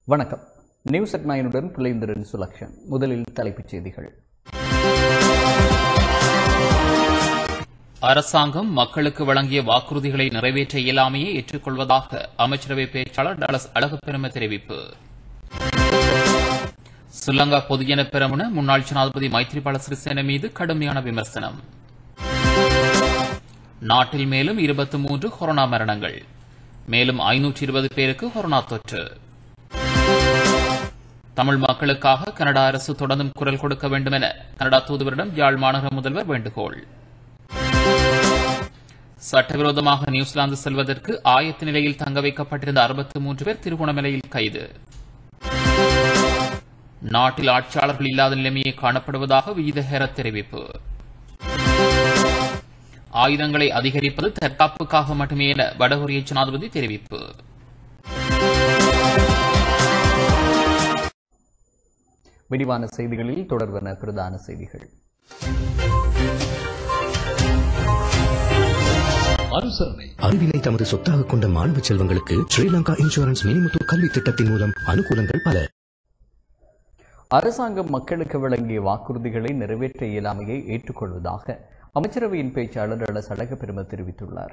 வணக்கம் news at நைனுடன் பிள்ளைந்திரன் சுலக்ஷன் முதலில் தலைப்புச் செய்திகள் அரசாங்கம் மக்களுக்கு வழங்கிய வாக்குறுதிகளை நிறைவேற்ற இயலாமையை ஏற்றுக்கொள்வதாக அமைச்சரவை பேச்சாளர் டலஸ் அழகுப்பெரும தெரிவிப்பு ஸ்ரீலங்கா பொதுஜன பெரமுன முன்னாள் ஜனாதிபதி மைத்ரிபால சிறிசேன மீது கடுமையான விமர்சனம் நாட்டில் மேலும் இருபத்தி மூன்று கொரோனா மரணங்கள் மேலும் ஐநூற்றி இருபது பேருக்கு கொரோனா தொற்று தமிழ் மக்களுக்காக கனடா அரசு தொடர்ந்தும் குரல் கொடுக்க வேண்டும் என கனடா தூதுவரிடம் யாழ் மாநகர முதல்வர் வேண்டுகோள் சட்டவிரோதமாக நியூசிலாந்து செல்வதற்கு ஆயத்த நிலையில் தங்க வைக்கப்பட்டிருந்த அறுபத்தி மூன்று பேர் திருகோணமலையில் கைது நாட்டில் ஆட்சியாளர்கள் இல்லாத நிலைமையே காணப்படுவதாக வீதஹேர தெரிவிப்பு ஆயுதங்களை அதிகரிப்பது தற்காப்புக்காக மட்டுமே என வடகொரிய ஜனாதிபதி தெரிவிப்பு விரிவான செய்திகளில் தொடர்வன பிரதான செய்திகள் அனுசரணை அறிவினை தமது சொத்தாக கொண்ட மாணவ செல்வங்களுக்கு ஸ்ரீலங்கா இன்சூரன்ஸ் மினிமுத்து கல்வி திட்டத்தின் மூலம் அனுகூலங்கள் பல அரசாங்கம் மக்களுக்கு வழங்கிய வாக்குறுதிகளை நிறைவேற்ற இயலாமையை ஏற்றுக்கொள்வதாக அமைச்சரவையின் பேச்சாளர் டலஸ் அழகப்பெரும தெரிவித்துள்ளார்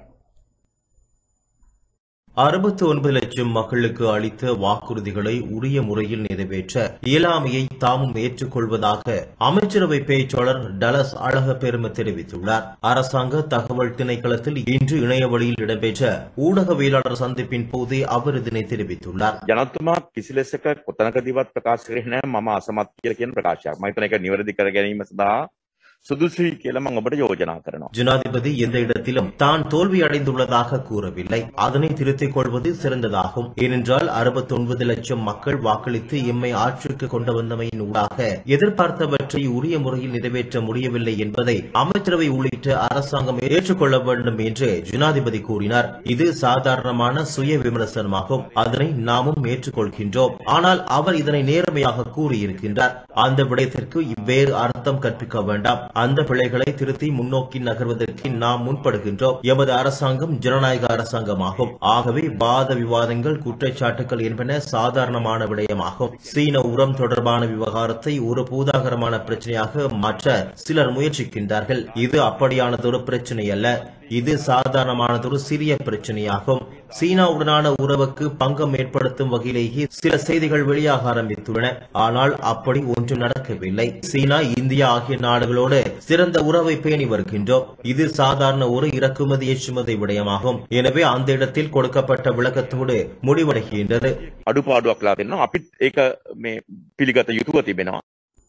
அறுபத்தி ஒன்பது லட்சம் மக்களுக்கு அளித்த வாக்குறுதிகளை உரிய முறையில் நிறைவேற்ற இயலாமையை தாமும் ஏற்றுக்கொள்வதாக அமைச்சரவை பேச்சாளர் டலஸ் அழக பெருமை தெரிவித்துள்ளார் அரசாங்க தகவல் திணைக்களத்தில் இன்று இணைய வழியில் இடம்பெற்ற ஊடகவியலாளர் சந்திப்பின் போதே அவர் இதனை தெரிவித்துள்ளார் ජනතුමා කිසි ලෙසක කොතනකදීවත් ප්‍රකාශ කරේ නැහැ මම අසමත් කියලා කියන ප්‍රකාශයක්. මම හිතන එක නිවැරදි කර ගැනීම සඳහා සුදුසුයි කියලා මම ඔබට යෝජනා කරනවා. ஜனாதிபதி எந்த இடத்திலும் தான் தோல்வி அடைந்துள்ளதாக கூறவில்லை அதனை திருத்திக் கொள்வது சிறந்ததாகும் ஏனென்றால் அறுபத்தி ஒன்பது லட்சம் மக்கள் வாக்களித்து எம்மை ஆட்சிக்கு கொண்டு வந்தமையின் ஊடாக எதிர்பார்த்தவற்றை உரிய முறையில் நிறைவேற்ற முடியவில்லை என்பதை அமைச்சரவை உள்ளிட்ட அரசாங்கம் ஏற்றுக்கொள்ள வேண்டும் என்று ஜனாதிபதி கூறினார் இது சாதாரணமான சுய விமர்சனமாகும் அதனை நாமும் ஏற்றுக்கொள்கின்றோம் ஆனால் அவர் இதனை நேர்மையாக கூறியிருக்கின்றார் அந்த விடயத்திற்கு வேறு அர்த்தம் கற்பிக்க வேண்டாம் அந்த பிழைகளை திருத்தி முன்னோக்கி நகர்வதற்கு நாம் முன்படுகின்றோம் எமது அரசாங்கம் ஜனநாயக அரசாங்கமாகும் ஆகவே வாத விவாதங்கள் குற்றச்சாட்டுகள் என்பன சாதாரணமான விடயமாகும் சீன உரம் தொடர்பான விவகாரத்தை ஒரு பூதாகரமான பிரச்சனையாக மாற்ற சிலர் முயற்சிக்கின்றார்கள் இது அப்படியானதொரு பிரச்சனை அல்ல இது சாதாரணமானதொரு சிறிய பிரச்சனையாகும் சீனாவுடனான உறவுக்கு பங்கம் ஏற்படுத்தும் வகையிலேயே சில செய்திகள் வெளியாக ஆரம்பித்துள்ளன ஆனால் அப்படி ஒன்றும் நடக்கவில்லை சீனா இந்தியா ஆகிய நாடுகளோடு சிறந்த உறவை பேணி வருகின்றோம் இது சாதாரண ஒரு இறக்குமதி ஏற்றுமதி விடயமாகும் எனவே அந்த இடத்தில் கொடுக்கப்பட்ட விளக்கத்தோடு முடிவடைகின்றது අඩුපාඩුවක් ලා දෙනවා. අපිත් ඒක මේ පිළිගත යුතුව තිබෙනවා.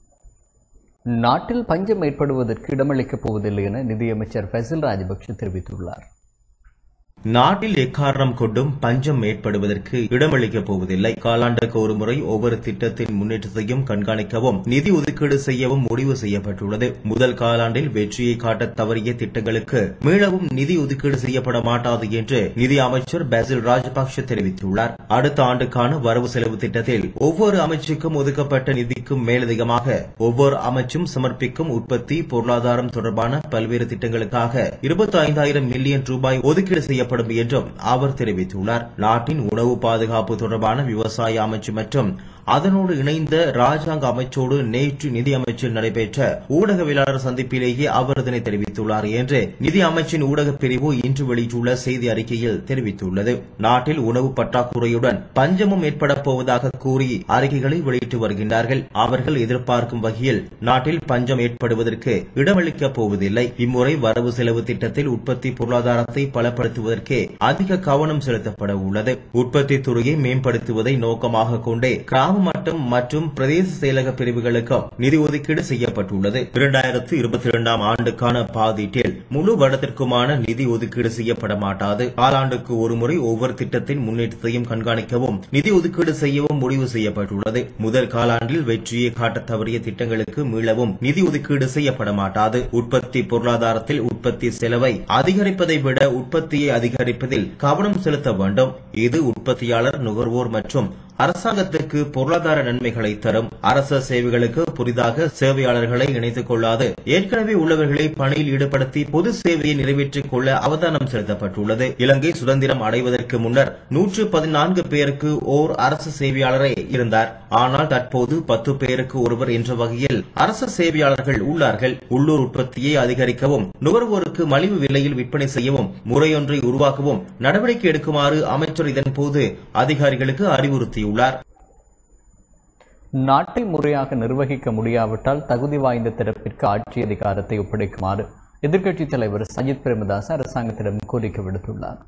நாட்டில் பஞ்சம் ஏற்படுவதற்கு இடமளிக்கப் போவதில்லை என நிதியமைச்சர் ஃபசில் ராஜபக்ஷ தெரிவித்துள்ளார் நாட்டில் எக்காரணம் கொண்டும் பஞ்சம் ஏற்படுவதற்கு இடமளிக்கப் போவதில்லை காலாண்டுக்கு ஒருமுறை ஒவ்வொரு திட்டத்தின் முன்னேற்றத்தையும் கண்காணிக்கவும் நிதி ஒதுக்கீடு செய்யவும் முடிவு செய்யப்பட்டுள்ளது முதல் காலாண்டில் வெற்றியை காட்ட தவறிய திட்டங்களுக்கு மீளவும் நிதி ஒதுக்கீடு செய்யப்பட மாட்டாது என்று நிதி அமைச்சர் பாசில் ராஜபக்ஷ தெரிவித்துள்ளார் அடுத்த ஆண்டுக்கான வரவு செலவு திட்டத்தில் ஒவ்வொரு அமைச்சுக்கும் ஒதுக்கப்பட்ட நிதிக்கும் மேலதிகமாக ஒவ்வொரு அமைச்சும் சமர்ப்பிக்கும் உற்பத்தி பொருளாதாரம் தொடர்பான பல்வேறு திட்டங்களுக்காக இருபத்தி ஐந்தாயிரம் மில்லியன் ரூபாய் ஒதுக்கீடு செய்ய செய்யப்படும் என்றும் அவர் தெரிவித்துள்ளார் நாட்டின் உணவு பாதுகாப்பு தொடர்பான விவசாய அமைச்சு மற்றும் அதனோடு இணைந்த ராஜாங்க அமைச்சோடு நேற்று நிதி அமைச்சில் நடைபெற்ற ஊடகவியலாளர் சந்திப்பிலேயே அவர் இதனை தெரிவித்துள்ளார் என்று நிதி அமைச்சின் ஊடகப் பிரிவு இன்று வெளியிட்டுள்ள செய்தி அறிக்கையில் தெரிவித்துள்ளது நாட்டில் உணவு பற்றாக்குறையுடன் பஞ்சமும் ஏற்பட போவதாக கூறி அறிக்கைகளை வெளியிட்டு வருகின்றார்கள் அவர்கள் எதிர்பார்க்கும் வகையில் நாட்டில் பஞ்சம் ஏற்படுவதற்கு இடமளிக்கப் போவதில்லை இம்முறை வரவு செலவு திட்டத்தில் உற்பத்தி பொருளாதாரத்தை பலப்படுத்துவதற்கே அதிக கவனம் செலுத்தப்பட உள்ளது உற்பத்தி துறையை மேம்படுத்துவதை நோக்கமாக கொண்டே கிராம மட்டம் மற்றும் பிரதேச செயலக பிரிவுகளுக்கும் நிதி ஒதுக்கீடு செய்யப்பட்டுள்ளது இரண்டாயிரத்து இருபத்தி இரண்டாம் ஆண்டுக்கான பாதீட்டில் முழு வருடத்திற்குமான நிதி ஒதுக்கீடு செய்யப்பட மாட்டாது காலாண்டுக்கு ஒருமுறை ஒவ்வொரு திட்டத்தின் முன்னேற்றத்தையும் கண்காணிக்கவும் நிதி ஒதுக்கீடு செய்யவும் முடிவு செய்யப்பட்டுள்ளது முதல் காலாண்டில் வெற்றியை காட்ட தவறிய திட்டங்களுக்கு மீளவும் நிதி ஒதுக்கீடு செய்யப்பட மாட்டாது உற்பத்தி பொருளாதாரத்தில் உற்பத்தி செலவை அதிகரிப்பதை விட உற்பத்தியை அதிகரிப்பதில் கவனம் செலுத்த வேண்டும் இது உற்பத்தியாளர் நுகர்வோர் மற்றும் அரசாங்கத்துக்கு பொருளாதார நன்மைகளை தரும் அரச சேவைகளுக்கு புதிதாக சேவையாளர்களை இணைத்துக் கொள்ளாது ஏற்கனவே உள்ளவர்களை பணியில் ஈடுபடுத்தி பொது சேவையை நிறைவேற்றிக் கொள்ள அவதானம் செலுத்தப்பட்டுள்ளது இலங்கை சுதந்திரம் அடைவதற்கு முன்னர் நூற்று பதினான்கு பேருக்கு ஓர் அரசு சேவையாளரே இருந்தார் ஆனால் தற்போது பத்து பேருக்கு ஒருவர் என்ற வகையில் அரசு சேவையாளர்கள் உள்ளார்கள் உள்ளூர் உற்பத்தியை அதிகரிக்கவும் நுகர்வோருக்கு மலிவு விலையில் விற்பனை செய்யவும் முறையொன்றை உருவாக்கவும் நடவடிக்கை எடுக்குமாறு அமைச்சர் இதன்போது அதிகாரிகளுக்கு அறிவுறுத்தியுள்ளார் நாட்டை முறையாக நிர்வகிக்க முடியாவிட்டால் தகுதி வாய்ந்த தரப்பிற்கு ஆட்சி அதிகாரத்தை ஒப்படைக்குமாறு எதிர்க்கட்சித் தலைவர் சஜித் பிரேமதாஸ் அரசாங்கத்திடம் கோரிக்கை விடுத்துள்ளார்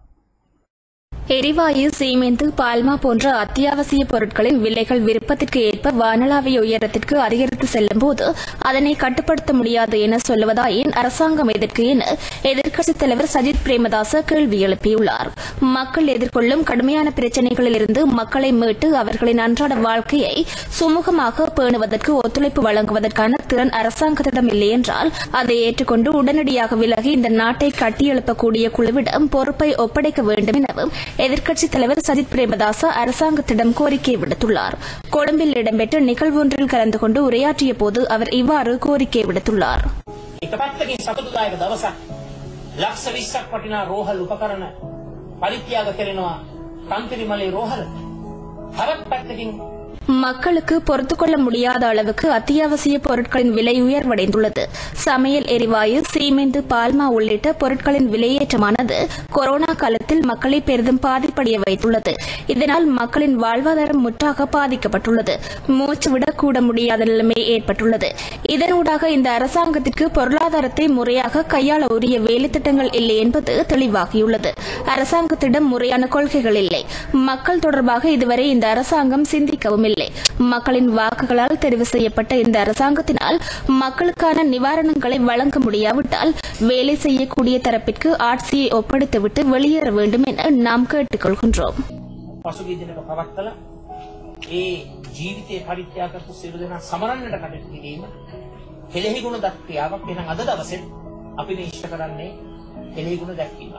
எரிவாயு சீமெந்து பால்மா போன்ற அத்தியாவசிய பொருட்களின் விலைகள் விருப்பத்திற்கு ஏற்ப வானளாவிய உயரத்திற்கு அதிகரித்து செல்லும் போது அதனை கட்டுப்படுத்த முடியாது என சொல்லுவதாயின் அரசாங்கம் எதற்கு என எதிர்க்கட்சித் தலைவர் சஜித் பிரேமதாச கேள்வி எழுப்பியுள்ளார் மக்கள் எதிர்கொள்ளும் கடுமையான பிரச்சினைகளில் இருந்து மக்களை மீட்டு அவர்களின் அன்றாட வாழ்க்கையை சுமூகமாக பேணுவதற்கு ஒத்துழைப்பு வழங்குவதற்கான திறன் அரசாங்கத்திடம் இல்லை என்றால் அதை ஏற்றுக்கொண்டு உடனடியாக விலகி இந்த நாட்டை கட்டியெழுப்பக்கூடிய குழுவிடம் பொறுப்பை ஒப்படைக்க வேண்டும் எனவும் எதிர்க்கட்சித் தலைவர் சஜித் பிரேமதாச அரசாங்கத்திடம் கோரிக்கை விடுத்துள்ளார் கொழும்பில் இடம்பெற்ற நிகழ்வொன்றில் கலந்து கொண்டு உரையாற்றிய போது அவர் இவ்வாறு கோரிக்கை விடுத்துள்ளார் එක පැත්තකින් සතුටුදායක දවසක් ලක්ෂ විස්සක් වටිනා රෝහල් උපකරණ පරිත්‍යාග කරනවා කන්තිරිමලේ රෝහල හරත් පැත්තකින් மக்களுக்கு பொறுத்துக்கொள்ள முடியாத அளவுக்கு அத்தியாவசிய பொருட்களின் விலை உயர்வடைந்துள்ளது சமையல் எரிவாயு சீமெந்து பால்மா உள்ளிட்ட பொருட்களின் விலையேற்றமானது கொரோனா காலத்தில் மக்களை பெரிதும் பாதிப்படைய வைத்துள்ளது இதனால் மக்களின் வாழ்வாதாரம் முற்றாக பாதிக்கப்பட்டுள்ளது மூச்சு விட கூட முடியாத நிலைமை ஏற்பட்டுள்ளது இதனூடாக இந்த அரசாங்கத்திற்கு பொருளாதாரத்தை முறையாக கையாள உரிய வேலைத்திட்டங்கள் இல்லை என்பது தெளிவாகியுள்ளது அரசாங்கத்திடம் முறையான கொள்கைகள் இல்லை மக்கள் தொடர்பாக இதுவரை இந்த அரசாங்கம் சிந்திக்கவும் இல்லை மக்களின் வாக்குகளால் தெரிவு செய்யப்பட்ட இந்த அரசாங்கத்தினால் மக்களுக்கான நிவாரணங்களை வழங்க முடியாவிட்டால் வேலை செய்யக்கூடிய தரப்பிற்கு ஆட்சியை ஒப்படைத்துவிட்டு வெளியேற வேண்டும் என நாம் கேட்டுக்கொள்கின்றோம் පසුගිය දිනක පවත්තල ඒ ජීවිතය පරිත්‍යා කරපු සියලු දෙනා සමරන්නට කටයුතු කිරීම කෙලෙහි ගුණ දක්ක්‍රියාවක් එහෙනම් අද දවසේ අපි මේ ඉෂ්ට කරන්නේ කෙලෙහි ගුණ දැක්වීම.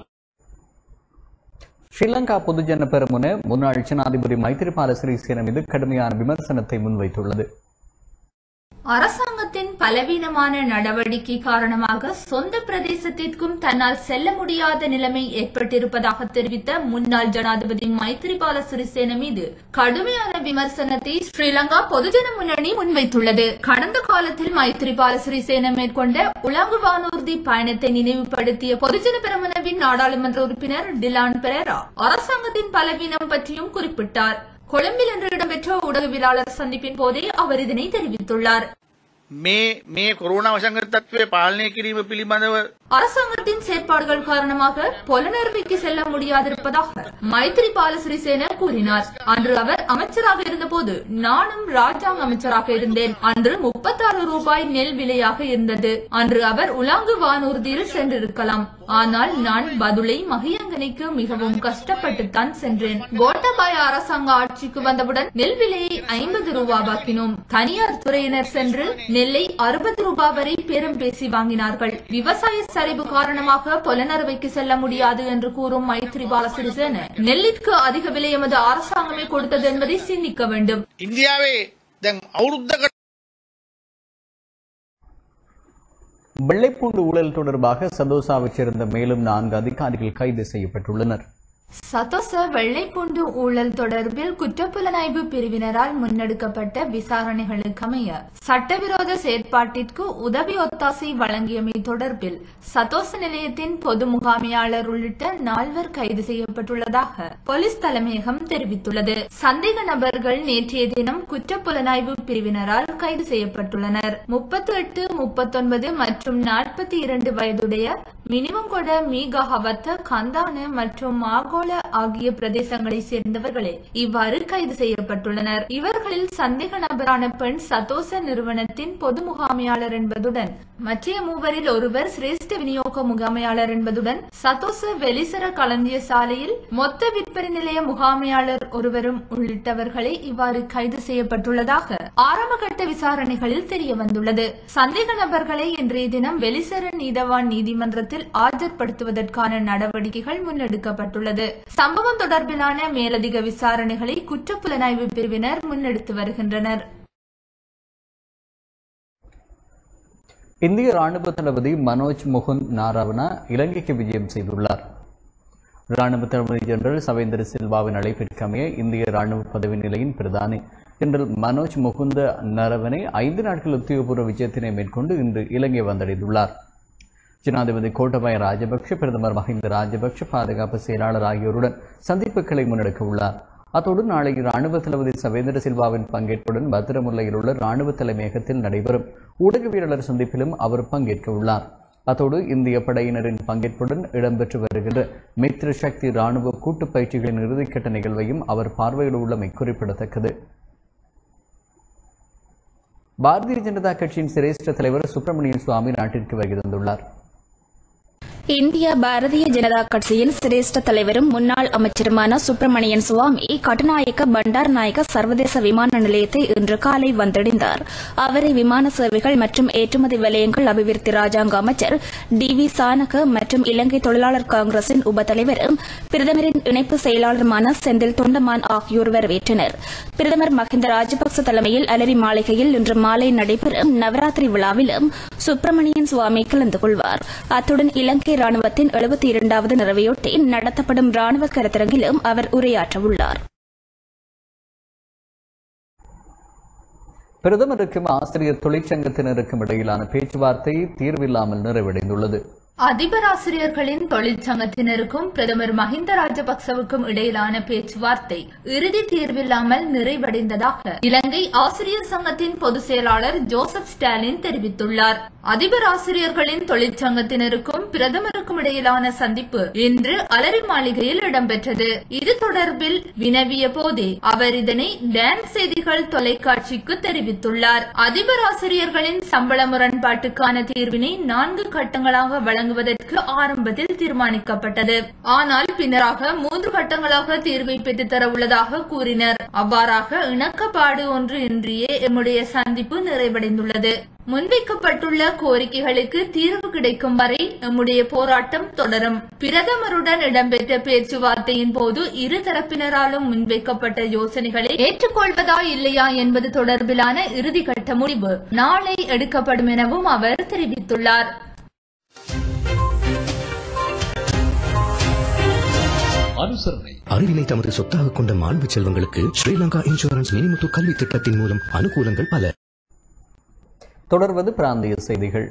ஸ்ரீலங்கா பொதுஜன பெரமுன முன்னாள் ஜனாதிபதி மைத்திரிபால சிறிசேன மீது கடுமையான விமர்சனத்தை முன்வைத்துள்ளது அரசாங்கத்தின் பலவீனமான நடவடிக்கை காரணமாக சொந்த பிரதேசத்திற்கும் தன்னால் செல்ல முடியாத நிலைமை ஏற்பட்டிருப்பதாக தெரிவித்த முன்னாள் ஜனாதிபதி மைத்திரிபால சிறிசேன மீது கடுமையான விமர்சனத்தை ஸ்ரீலங்கா பொதுஜன முன்னணி முன்வைத்துள்ளது கடந்த காலத்தில் மைத்திரிபால சிறிசேன மேற்கொண்ட உலங்கு வானூர்தி பயணத்தை நினைவுபடுத்திய பொதுஜன பெரமுனவின் நாடாளுமன்ற உறுப்பினர் டிலான் பெரேரா அரசாங்கத்தின் பலவீனம் பற்றியும் குறிப்பிட்டார் கொழும்பில் இன்று இடம்பெற்ற ஊடகவியலாளர் சந்திப்பின் போதே அவர் இதனை தெரிவித்துள்ளார் මේ මේ කොරුණ වසංගත තත්ත්වය පාලනය කිරීම පිළිබඳව அரசாங்கத்தின் செயற்பாடுகள் காரணமாக பொலனறுவைக்கு செல்ல முடியாதிருப்பதாக மைத்திரிபால சிறிசேன கூறினார் அன்று அவர் அமைச்சராக இருந்தபோது நானும் ராஜாங்க அமைச்சராக இருந்தேன் அன்று முப்பத்தாறு ரூபாய் நெல் விலையாக இருந்தது அன்று அவர் உலாங்கு வானூர்தியில் சென்றிருக்கலாம் ஆனால் நான் பதுளை மகியங்கனைக்கு மிகவும் கஷ்டப்பட்டுத்தான் சென்றேன் கோட்டபாய அரசாங்க ஆட்சிக்கு வந்தவுடன் நெல் விலையை ஐம்பது ரூபாவாக்கினோம் தனியார் துறையினர் சென்று நெல்லை அறுபது ரூபாய் வரை பேரம் பேசி வாங்கினார்கள் விவசாய சரிவு காரணமாக பொலனறுவைக்கு செல்ல முடியாது என்று கூறும் மைத்ரிபால சிறிசேன நெல்லிற்கு அதிக விலை எமது அரசாங்கமே கொடுத்தது என்பதை சிந்திக்க வேண்டும் ඉන්දියාවේ දැන් අවුරුද්ධකට வெள்ளைப்பூண்டு ஊழல் தொடர்பாக சதோசாவைச் சேர்ந்த மேலும் நான்கு அதிகாரிகள் கைது செய்யப்பட்டுள்ளனர் சதோச வெள்ளைப்பூண்டு ஊழல் தொடர்பில் குற்றப்புலனாய்வு பிரிவினரால் முன்னெடுக்கப்பட்ட விசாரணைகளுக்கமைய சட்டவிரோத செயற்பாட்டிற்கு உதவி ஒத்தாசை வழங்கியமை தொடர்பில் சதோச நிலையத்தின் பொது முகாமையாளர் உள்ளிட்ட நால்வர் கைது செய்யப்பட்டுள்ளதாக போலீஸ் தலைமையகம் தெரிவித்துள்ளது சந்தேக நபர்கள் நேற்றைய தினம் குற்றப்புலனாய்வு பிரிவினரால் கைது செய்யப்பட்டுள்ளனர் முப்பத்தி எட்டு முப்பத்தொன்பது மற்றும் நாற்பத்தி இரண்டு வயதுடைய மினிமங்கொட மீகஹவத்த கந்தான மற்றும் மாகோல ஆகிய பிரதேசங்களைச் சேர்ந்தவர்களே இவ்வாறு கைது செய்யப்பட்டுள்ளனர் இவர்களில் சந்தேக நபரான பெண் சதோச நிறுவனத்தின் பொது முகாமையாளர் என்பதுடன் மற்றைய மூவரில் ஒருவர் சிரேஷ்ட விநியோக முகாமையாளர் என்பதுடன் சதோச வெளிசர களஞ்சிய சாலையில் மொத்த விற்பனை நிலைய முகாமையாளர் ஒருவரும் உள்ளிட்டவர்களே இவ்வாறு கைது செய்யப்பட்டுள்ளதாக ஆரம்பகட்ட விசாரணைகளில் தெரிய வந்துள்ளது சந்தேக நபர்களை இன்றைய தினம் வெளிசர நீதவான் நீதிமன்றத்தில் ஆஜர்படுத்துவதற்கான நடவடிக்கைகள் முன்னெடுக்கப்பட்டுள்ளது சம்பவம் தொடர்பிலான மேலதிக விசாரணைகளை குற்றப்புலனாய்வு பிரிவினர் முன்னெடுத்து வருகின்றனர் இந்திய ராணுவ தளபதி மனோஜ் முகுந்த் நாராவணா இலங்கைக்கு விஜயம் செய்துள்ளார் ராணுவ தளபதி ஜெனரல் சவேந்திர சில்வாவின் அழைப்பிற்கமைய இந்திய ராணுவ பதவி நிலையின் பிரதானி ஜெனரல் மனோஜ் முகுந்த நரவனே ஐந்து நாட்கள் உத்தியோகபூர்வ விஜயத்தினை மேற்கொண்டு இன்று இலங்கை வந்தடைந்துள்ளார் ஜனாதிபதி கோட்டபாய ராஜபக்ஷ பிரதமர் மஹிந்த ராஜபக்ஷ பாதுகாப்பு செயலாளர் ஆகியோருடன் சந்திப்புகளை முன்னெடுக்க உள்ளார் அத்தோடு நாளை ராணுவ தளபதி சவேந்திர சில்வாவின் பங்கேற்புடன் பத்திரமுல்லையில் உள்ள ராணுவ தலைமையகத்தில் நடைபெறும் ஊடகவியலாளர் சந்திப்பிலும் அவர் பங்கேற்க உள்ளார் அத்தோடு இந்திய படையினரின் பங்கேற்புடன் இடம்பெற்று வருகின்ற மித்ர சக்தி ராணுவ கூட்டுப் பயிற்சிகளின் இறுதிக்கட்ட நிகழ்வையும் அவர் பார்வையிட உள்ளமை குறிப்பிடத்தக்கது பாரதிய ஜனதா கட்சியின் சிரேஷ்ட தலைவர் சுப்பிரமணியன் சுவாமி நாட்டிற்கு வருகை தந்துள்ளார் இந்திய பாரதிய ஜனதா கட்சியின் சிரேஷ்ட தலைவரும் முன்னாள் அமைச்சருமான சுப்பிரமணியன் சுவாமி கட்டுநாயக்க பண்டார் நாயக்க சர்வதேச விமான நிலையத்தை இன்று காலை வந்தடைந்தார் அவரை விமான சேவைகள் மற்றும் ஏற்றுமதி வலயங்கள் அபிவிருத்தி ராஜாங்க அமைச்சர் டி வி சானக மற்றும் இலங்கை தொழிலாளர் காங்கிரசின் உபத்தலைவரும் பிரதமரின் இணைப்பு செயலாளருமான செந்தில் தொண்டமான் ஆகியோர் வரவேற்றனர் பிரதமர் மஹிந்த ராஜபக்ச தலைமையில் அலரி மாளிகையில் இன்று மாலை நடைபெறும் நவராத்திரி விழாவிலும் சுப்பிரமணியன் சுவாமி கலந்து கொள்வார் அத்துடன் இலங்கை ராணுவத்தின் எழுபத்தி இரண்டாவது நிறைவையொட்டி நடத்தப்படும் ராணுவ கருத்தரங்கிலும் அவர் உரையாற்றவுள்ளார் பிரதமருக்கும் ஆசிரியர் தொழிற்சங்கத்தினருக்கும் இடையிலான பேச்சுவார்த்தை தீர்வில்லாமல் நிறைவடைந்துள்ளது அதிபர் ஆசிரியர்களின் தொழிற்சங்கத்தினருக்கும் பிரதமர் மஹிந்த ராஜபக்சவுக்கும் இடையிலான பேச்சுவார்த்தை இறுதி தீர்வில்லாமல் நிறைவடைந்ததாக இலங்கை ஆசிரியர் சங்கத்தின் பொதுச் செயலாளர் ஜோசப் ஸ்டாலின் தெரிவித்துள்ளார் அதிபர் ஆசிரியர்களின் தொழிற்சங்கத்தினருக்கும் பிரதமருக்கும் இடையிலான சந்திப்பு இன்று அலரி மாளிகையில் இடம்பெற்றது இது தொடர்பில் வினவிய போதே அவர் இதனை டான் செய்திகள் தொலைக்காட்சிக்கு தெரிவித்துள்ளார் அதிபர் ஆசிரியர்களின் சம்பள முரண்பாட்டுக்கான தீர்வினை நான்கு கட்டங்களாக வழங்குவதற்கு ஆரம்பத்தில் தீர்மானிக்கப்பட்டது ஆனால் பின்னராக மூன்று கட்டங்களாக தீர்வை பெற்றுத்தர உள்ளதாக கூறினர் அவ்வாறாக இணக்கப்பாடு ஒன்று இன்றியே எம்முடைய சந்திப்பு நிறைவடைந்துள்ளது முன்வைக்கப்பட்டுள்ள கோரிக்கைகளுக்கு தீர்வு கிடைக்கும் வரை நம்முடைய போராட்டம் தொடரும் பிரதமருடன் இடம்பெற்ற பேச்சுவார்த்தையின் போது இரு தரப்பினராலும் முன்வைக்கப்பட்ட யோசனைகளை ஏற்றுக்கொள்வதா இல்லையா என்பது தொடர்பிலான இறுதிக்கட்ட முடிவு நாளை எடுக்கப்படும் எனவும் அவர் தெரிவித்துள்ளார் அனுசரணை அறிவினை தமது சொத்தாக கொண்ட மாணவ செல்வங்களுக்கு ஸ்ரீலங்கா இன்சூரன்ஸ் மினிமுத்து கல்வி திட்டத்தின் மூலம் அனுகூலங்கள் பல தொடர்வது பிராந்திய செய்திகள்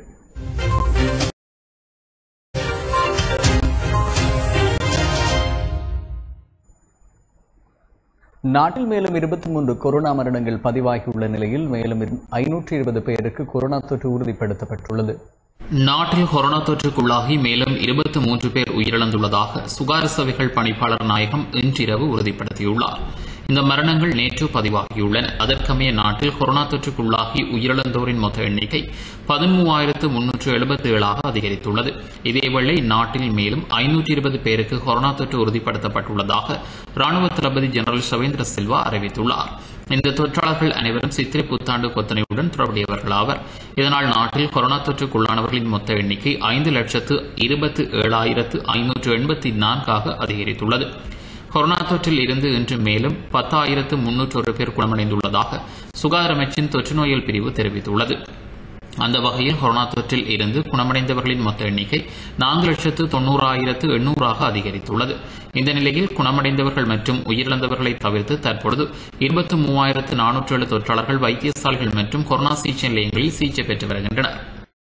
நாட்டில் மேலும் இருபத்தி மூன்று கொரோனா மரணங்கள் பதிவாகியுள்ள நிலையில் மேலும் ஐநூற்றி இருபது பேருக்கு கொரோனா தொற்று உறுதிப்படுத்தப்பட்டுள்ளது நாட்டில் கொரோனா தொற்றுக்குள்ளாகி மேலும் இருபத்தி மூன்று பேர் உயிரிழந்துள்ளதாக சுகார சேவைகள் பணிப்பாளர் நாயகம் இன்றிரவு உறுதிப்படுத்தியுள்ளார் இந்த மரணங்கள் நேற்று பதிவாகியுள்ளன அதற்கமைய நாட்டில் கொரோனா தொற்றுக்குள்ளாகி உயிரிழந்தோரின் மொத்த எண்ணிக்கை பதிமூவாயிரத்து முன்னூற்று எழுபத்தி ஏழாக அதிகரித்துள்ளது இதேவேளை நாட்டில் மேலும் ஐநூற்றி இருபது பேருக்கு கொரோனா தொற்று உறுதிப்படுத்தப்பட்டுள்ளதாக ராணுவ தளபதி ஜெனரல் சவேந்திர சில்வா அறிவித்துள்ளார் இந்த தொற்றாளர்கள் அனைவரும் சித்திரை புத்தாண்டு கொத்தனையுடன் தொடர்புடையவர்கள் ஆவர் இதனால் நாட்டில் கொரோனா தொற்றுக்குள்ளானவர்களின் மொத்த எண்ணிக்கை ஐந்து லட்சத்து இருபத்தி ஏழாயிரத்து ஐநூற்று எண்பத்தி நான்காக அதிகரித்துள்ளது கொரோனா தொற்றில் இருந்து இன்று மேலும் பத்தாயிரத்து முன்னூற்றொரு பேர் குணமடைந்துள்ளதாக சுகாதார அமைச்சின் தொற்று நோயல் பிரிவு தெரிவித்துள்ளது அந்த வகையில் கொரோனா தொற்றில் இருந்து குணமடைந்தவர்களின் மொத்த எண்ணிக்கை நான்கு லட்சத்து தொண்ணூறாயிரத்து எண்ணூறாக அதிகரித்துள்ளது இந்த நிலையில் குணமடைந்தவர்கள் மற்றும் உயிரிழந்தவர்களை தவிர்த்து தற்பொழுது இருபத்தி மூவாயிரத்து நானூற்று ஏழு தொற்றாளர்கள் வைத்தியசாலைகள் மற்றும் கொரோனா சிகிச்சை நிலையங்களில் சிகிச்சை பெற்று வருகின்றனர்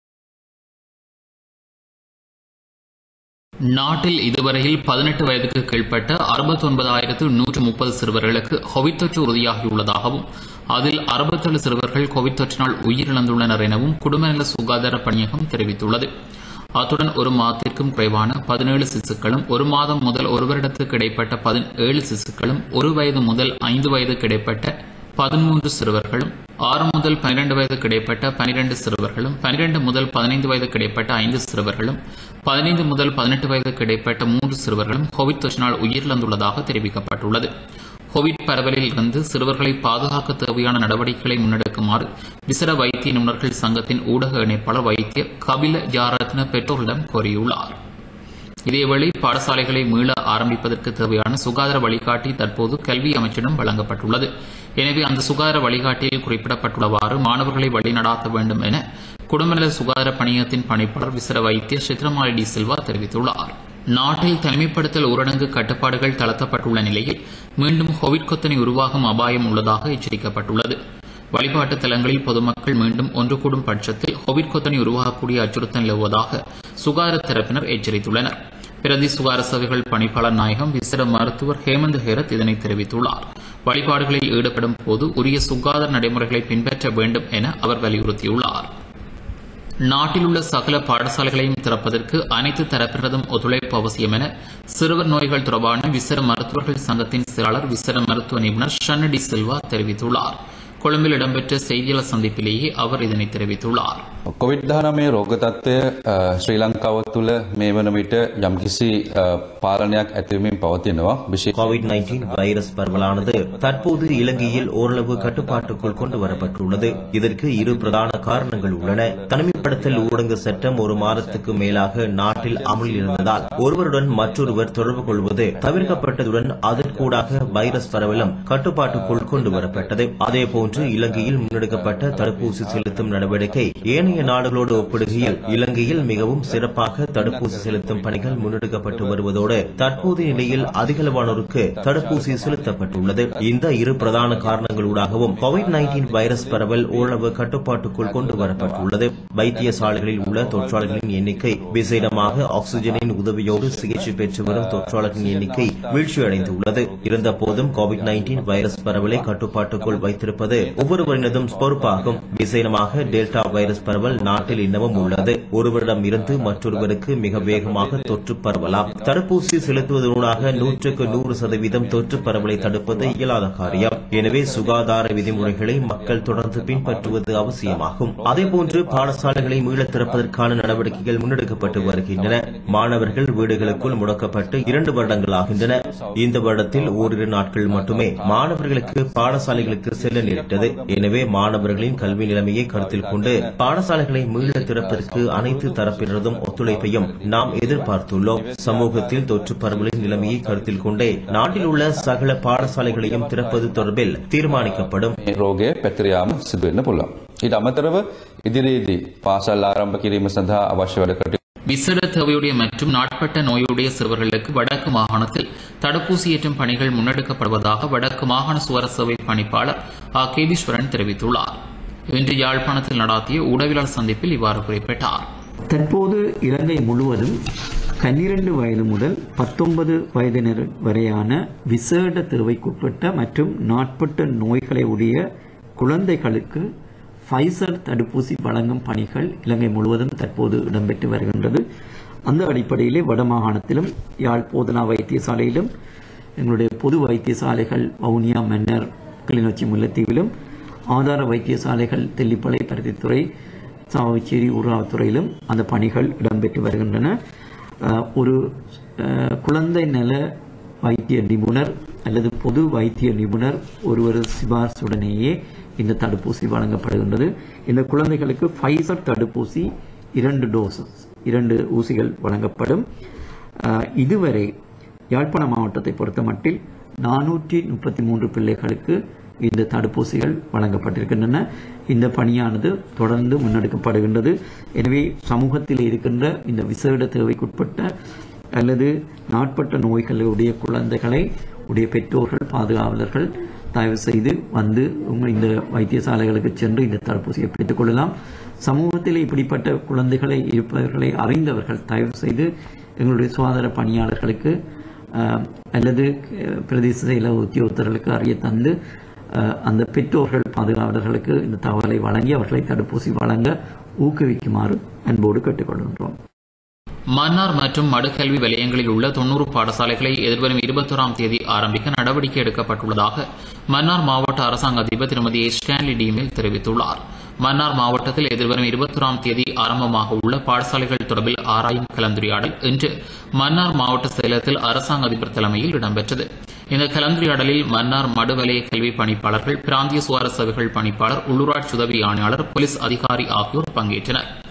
நாட்டில் இதுவரையில் பதினெட்டு வயதுக்கு கீழ்ப்பட்ட அறுபத்தி ஒன்பதாயிரத்து நூற்று முப்பது சிறுவர்களுக்கு கோவிட் தொற்று உறுதியாகியுள்ளதாகவும் அதில் அறுபத்தேழு சிறுவர்கள் கோவிட் தொற்றினால் உயிரிழந்துள்ளனர் எனவும் குடும்பநல சுகாதார பணியகம் தெரிவித்துள்ளது அத்துடன் ஒரு மாதத்திற்கும் குறைவான பதினேழு சிசுக்களும் ஒரு மாதம் முதல் ஒரு வருடத்துக்கு இடைப்பட்ட பதினேழு சிசுக்களும் ஒரு வயது முதல் ஐந்து வயதுக்கு இடைப்பட்ட பதிமூன்று சிறுவர்களும் ஆறு முதல் பனிரெண்டு வயதுக்கு இடைப்பட்ட பனிரெண்டு சிறுவர்களும் பனிரெண்டு முதல் பதினைந்து வயதுக்கு இடைப்பட்ட ஐந்து சிறுவர்களும் பதினைந்து முதல் பதினெட்டு வயதுக்கு இடைப்பட்ட மூன்று சிறுவர்களும் கோவிட் தொற்றினால் உயிரிழந்துள்ளதாக தெரிவிக்கப்பட்டுள்ளது கோவிட் பரவலில் இருந்து சிறுவர்களை பாதுகாக்க தேவையான நடவடிக்கைகளை முன்னெடுக்குமாறு விசர வைத்திய நிபுணர்கள் சங்கத்தின் ஊடக இணைப்பாளர் வைத்திய கபில ஜாரத்ன பெற்றோரிடம் கோரியுள்ளார் இதேவேளை பாடசாலைகளை மீள ஆரம்பிப்பதற்கு தேவையான சுகாதார வழிகாட்டி தற்போது கல்வி அமைச்சிடம் வழங்கப்பட்டுள்ளது எனவே அந்த சுகாதார வழிகாட்டியில் குறிப்பிடப்பட்டுள்ளவாறு மாணவர்களை வழிநடாத்த வேண்டும் என குடும்பநல சுகாதார பணியகத்தின் பணிப்பாளர் விசர வைத்தியர் சித்ரமாலி டி சில்வா தெரிவித்துள்ளார் நாட்டில் தனிமைப்படுத்தல் ஊரடங்கு கட்டுப்பாடுகள் தளர்த்தப்பட்டுள்ள நிலையில் மீண்டும் கோவிட் கொத்தனை உருவாகும் அபாயம் உள்ளதாக எச்சரிக்கப்பட்டுள்ளது வழிபாட்டு தலங்களில் பொதுமக்கள் மீண்டும் ஒன்று கூடும் பட்சத்தில் கோவிட் கொத்தனை உருவாகக்கூடிய அச்சுறுத்தல் நிலவுவதாக சுகாதார தரப்பினர் எச்சரித்துள்ளனர் பிரதி சுகாதார சேவைகள் பணிப்பாளர் நாயகம் விசிற மருத்துவர் ஹேமந்த் ஹேரத் இதனை தெரிவித்துள்ளார் வழிபாடுகளில் ஈடுபடும் போது உரிய சுகாதார நடைமுறைகளை பின்பற்ற வேண்டும் என அவர் வலியுறுத்தியுள்ளார் நாட்டில் உள்ள சகல பாடசாலைகளையும் திறப்பதற்கு அனைத்து தரப்பினரதும் ஒத்துழைப்பு அவசியம் என சிறுவர் நோய்கள் தொடர்பான விசர மருத்துவர்கள் சங்கத்தின் செயலாளர் விசர மருத்துவ நிபுணர் ஷன்னடி சில்வா தெரிவித்துள்ளார் கொழும்பில் இடம்பெற்ற செய்தியாளர் சந்திப்பிலேயே அவர் இதனை தெரிவித்துள்ளார் කොවිඩ් දානමේ රෝග තත්ත්වය අ, ශ්‍රී ලංකාව තුළ මේ වන විට යම්කිසි අ, පාලනයක් ඇතිවමින් පවතිනවා විශේෂ கோவிட் நைன்டீன் வைரஸ் பரவலானது தற்போது இலங்கையில் ஓரளவு கட்டுப்பாட்டுக்குள் கொண்டு வரப்பட்டுள்ளது இதற்கு இரு பிரதான காரணங்கள் உள்ளன தனிமைப்படுத்தல் ஊரடங்கு சட்டம் ஒரு மாதத்துக்கு மேலாக நாட்டில் அமலில் இருந்ததால் ஒருவருடன் மற்றொருவர் தொடர்பு கொள்வது தவிர்க்கப்பட்டதுடன் அதற்கூடாக வைரஸ் பரவலும் கட்டுப்பாட்டுக்குள் கொண்டு வரப்பட்டது அதேபோன்று இலங்கையில் முன்னெடுக்கப்பட்ட தடுப்பூசி செலுத்தும் நடவடிக்கை ஏனைய நாடுகளோடு ஒப்பிடுகையில் இலங்கையில் மிகவும் சிறப்பாக தடுப்பூசி செலுத்தும் பணிகள் முன்னெடுக்கப்பட்டு வருவதோடு தற்போதைய நிலையில் அதிகளவானோருக்கு தடுப்பூசி செலுத்தப்பட்டுள்ளது இந்த இரு பிரதான காரணங்களூடாகவும் கோவிட் நைன்டீன் வைரஸ் பரவல் ஓரளவு கட்டுப்பாட்டுக்குள் கொண்டு வரப்பட்டுள்ளது வைத்தியசாலைகளில் உள்ள தொற்றாளர்களின் எண்ணிக்கை விசேடமாக ஆக்ஸிஜனின் உதவியோடு சிகிச்சை பெற்று வரும் தொற்றாளர்களின் எண்ணிக்கை வீழ்ச்சியடைந்துள்ளது இருந்தபோதும் கோவிட் நைன்டீன் வைரஸ் பரவலை கட்டுப்பாட்டுக்குள் வைத்திருப்பது ஒவ்வொருவரினதும் பொறுப்பாகும் விசேடமாக டெல்டா வைரஸ் பரவல் நாட்டில் இன்னமும் உள்ளது ஒருவரிடம் இருந்து மற்றொருவருக்கு மிக வேகமாக தொற்று பரவலாம் தடுப்பூசி செலுத்துவதனூடாக நூற்றுக்கு நூறு சதவீதம் தொற்று பரவலை தடுப்பது இயலாத காரியம் எனவே சுகாதார விதிமுறைகளை மக்கள் தொடர்ந்து பின்பற்றுவது அவசியமாகும் அதேபோன்று பாடசாலைகளை மீளத் திறப்பதற்கான நடவடிக்கைகள் முன்னெடுக்கப்பட்டு வருகின்றன மாணவர்கள் வீடுகளுக்குள் முடக்கப்பட்டு இரண்டு வருடங்கள் ஆகின்றன இந்த வருடத்தில் ஓரிரு நாட்கள் மட்டுமே மாணவர்களுக்கு பாடசாலைகளுக்கு செல்ல நேரிட்டது எனவே மாணவர்களின் கல்வி நிலைமையை கருத்தில் கொண்டு பாடசாலைகளை மீள திறப்பதற்கு அனைத்து தரப்பினரதும் ஒத்துழைப்பையும் நாம் எதிர்பார்த்துள்ளோம் சமூகத்தில் தொற்று பரவலின் நிலைமையை கருத்தில் கொண்டே நாட்டில் உள்ள சகல பாடசாலைகளையும் திறப்பது தொடர்பில் தீர்மானிக்கப்படும் මේ රෝගය පැතිරයාම සිදුවෙන්න පුළුවන්. ඊට අමතරව ඉදිරියේදී පාසල් ආරම්භ කිරීම සඳහා අවශ්‍ය වැඩ කටයුතු விசேட தேவையுடைய மற்றும் நாட்பட்ட நோயுடைய சிறுவர்களுக்கு வடக்கு மாகாணத்தில் தடுப்பூசி ஏற்றும் பணிகள் முன்னெடுக்கப்படுவதாக வடக்கு மாகாண சுவர சேவை பணிப்பாளர் ஆ கேதீஸ்வரன் தெரிவித்துள்ளார் இன்று யாழ்ப்பாணத்தில் நடாத்திய ஊடகவியலாளர் சந்திப்பில் இவ்வாறு குறிப்பிட்டார் தற்போது இலங்கை முழுவதும் பன்னிரண்டு வயது முதல் பத்தொன்பது வயதினர் வரையான விசேட தேவைக்குட்பட்ட மற்றும் நாட்பட்ட நோய்களை உடைய குழந்தைகளுக்கு ஃபைசர் தடுப்பூசி வழங்கும் பணிகள் இலங்கை முழுவதும் தற்போது இடம்பெற்று வருகின்றது அந்த அடிப்படையிலே வடமாகாணத்திலும் யாழ் போதனா வைத்தியசாலையிலும் எங்களுடைய பொது வைத்தியசாலைகள் வவுனியா மன்னர் கிளிநொச்சி முல்லைத்தீவிலும் ஆதார வைத்தியசாலைகள் தெல்லிப்பளை பருத்தித்துறை சாவச்சேரி உருவாத்துறையிலும் அந்த பணிகள் இடம்பெற்று வருகின்றன அஹ், ஒரு அஹ், குழந்தை நல வைத்திய நிபுணர் அல்லது பொது வைத்திய நிபுணர் ஒருவர் சிபார்சுடனேயே இந்த தடுப்பூசி வழங்கப்படுகின்றது இந்த குழந்தைகளுக்கு ஃபைசர் தடுப்பூசி இரண்டு டோசஸ் இரண்டு ஊசிகள் வழங்கப்படும் அஹ், இதுவரை யாழ்ப்பாண மாவட்டத்தை பொறுத்தமட்டில் நானூற்றி முப்பத்தி மூன்று பிள்ளைகளுக்கு இந்த தடுப்பூசிகள் வழங்கப்பட்டிருக்கின்றன இந்த பணியானது தொடர்ந்து முன்னெடுக்கப்படுகின்றது எனவே சமூகத்தில் இருக்கின்ற இந்த விசேட தேவைக்குட்பட்ட அல்லது நாட்பட்ட நோய்களுடைய குழந்தைகளை உடைய பெற்றோர்கள் பாதுகாவலர்கள் தயவு செய்து வந்து உங்கள் இந்த வைத்தியசாலைகளுக்கு சென்று இந்த தடுப்பூசியை பெற்றுக்கொள்ளலாம் சமூகத்தில் இப்படிப்பட்ட குழந்தைகளை இருப்பவர்களை அறிந்தவர்கள் தயவு செய்து எங்களுடைய சுகாதார பணியாளர்களுக்கு அஹ், அல்லது அஹ், பிரதேச செயல உத்தியோகத்தர்களுக்கு அறிய தந்து அஹ், அந்த பெற்றோர்கள் பாதுகாவலர்களுக்கு இந்த தகவலை வழங்கி அவர்களை தடுப்பூசி வழங்க ஊக்குவிக்குமாறு அன்போடு கேட்டுக்கொள்கின்றோம் மன்னார் மற்றும் மடுக்கல்வி வலயங்களில் உள்ள தொன்னூறு பாடசாலைகளை எதிர்வரும் இருபத்தோராம் தேதி ஆரம்பிக்க நடவடிக்கை எடுக்கப்பட்டுள்ளதாக மன்னார் மாவட்ட அரசாங்க அதிபர் திருமதி எஸ். ஸ்டான்லி டிமேல் தெரிவித்துள்ளார் மன்னார் மாவட்டத்தில் எதிர்வரும் இருபத்தோராம் தேதி ஆரம்பமாக உள்ள பாடசாலைகள் தொடர்பில் ஆராயும் கலந்துரையாடல் இன்று மன்னார் மாவட்ட செயலகத்தில் அரசாங்க அதிபர் தலைமையில் இடம்பெற்றது இந்த கலந்துரையாடலில் மன்னார் மடுவலய கல்வி பணிப்பாளர்கள் பிராந்திய சுகாதார சேவைகள் பணிப்பாளர் உள்ளூராட்சி உதவி ஆணையாளர் போலீஸ் அதிகாரி ஆகியோர் பங்கேற்றனர்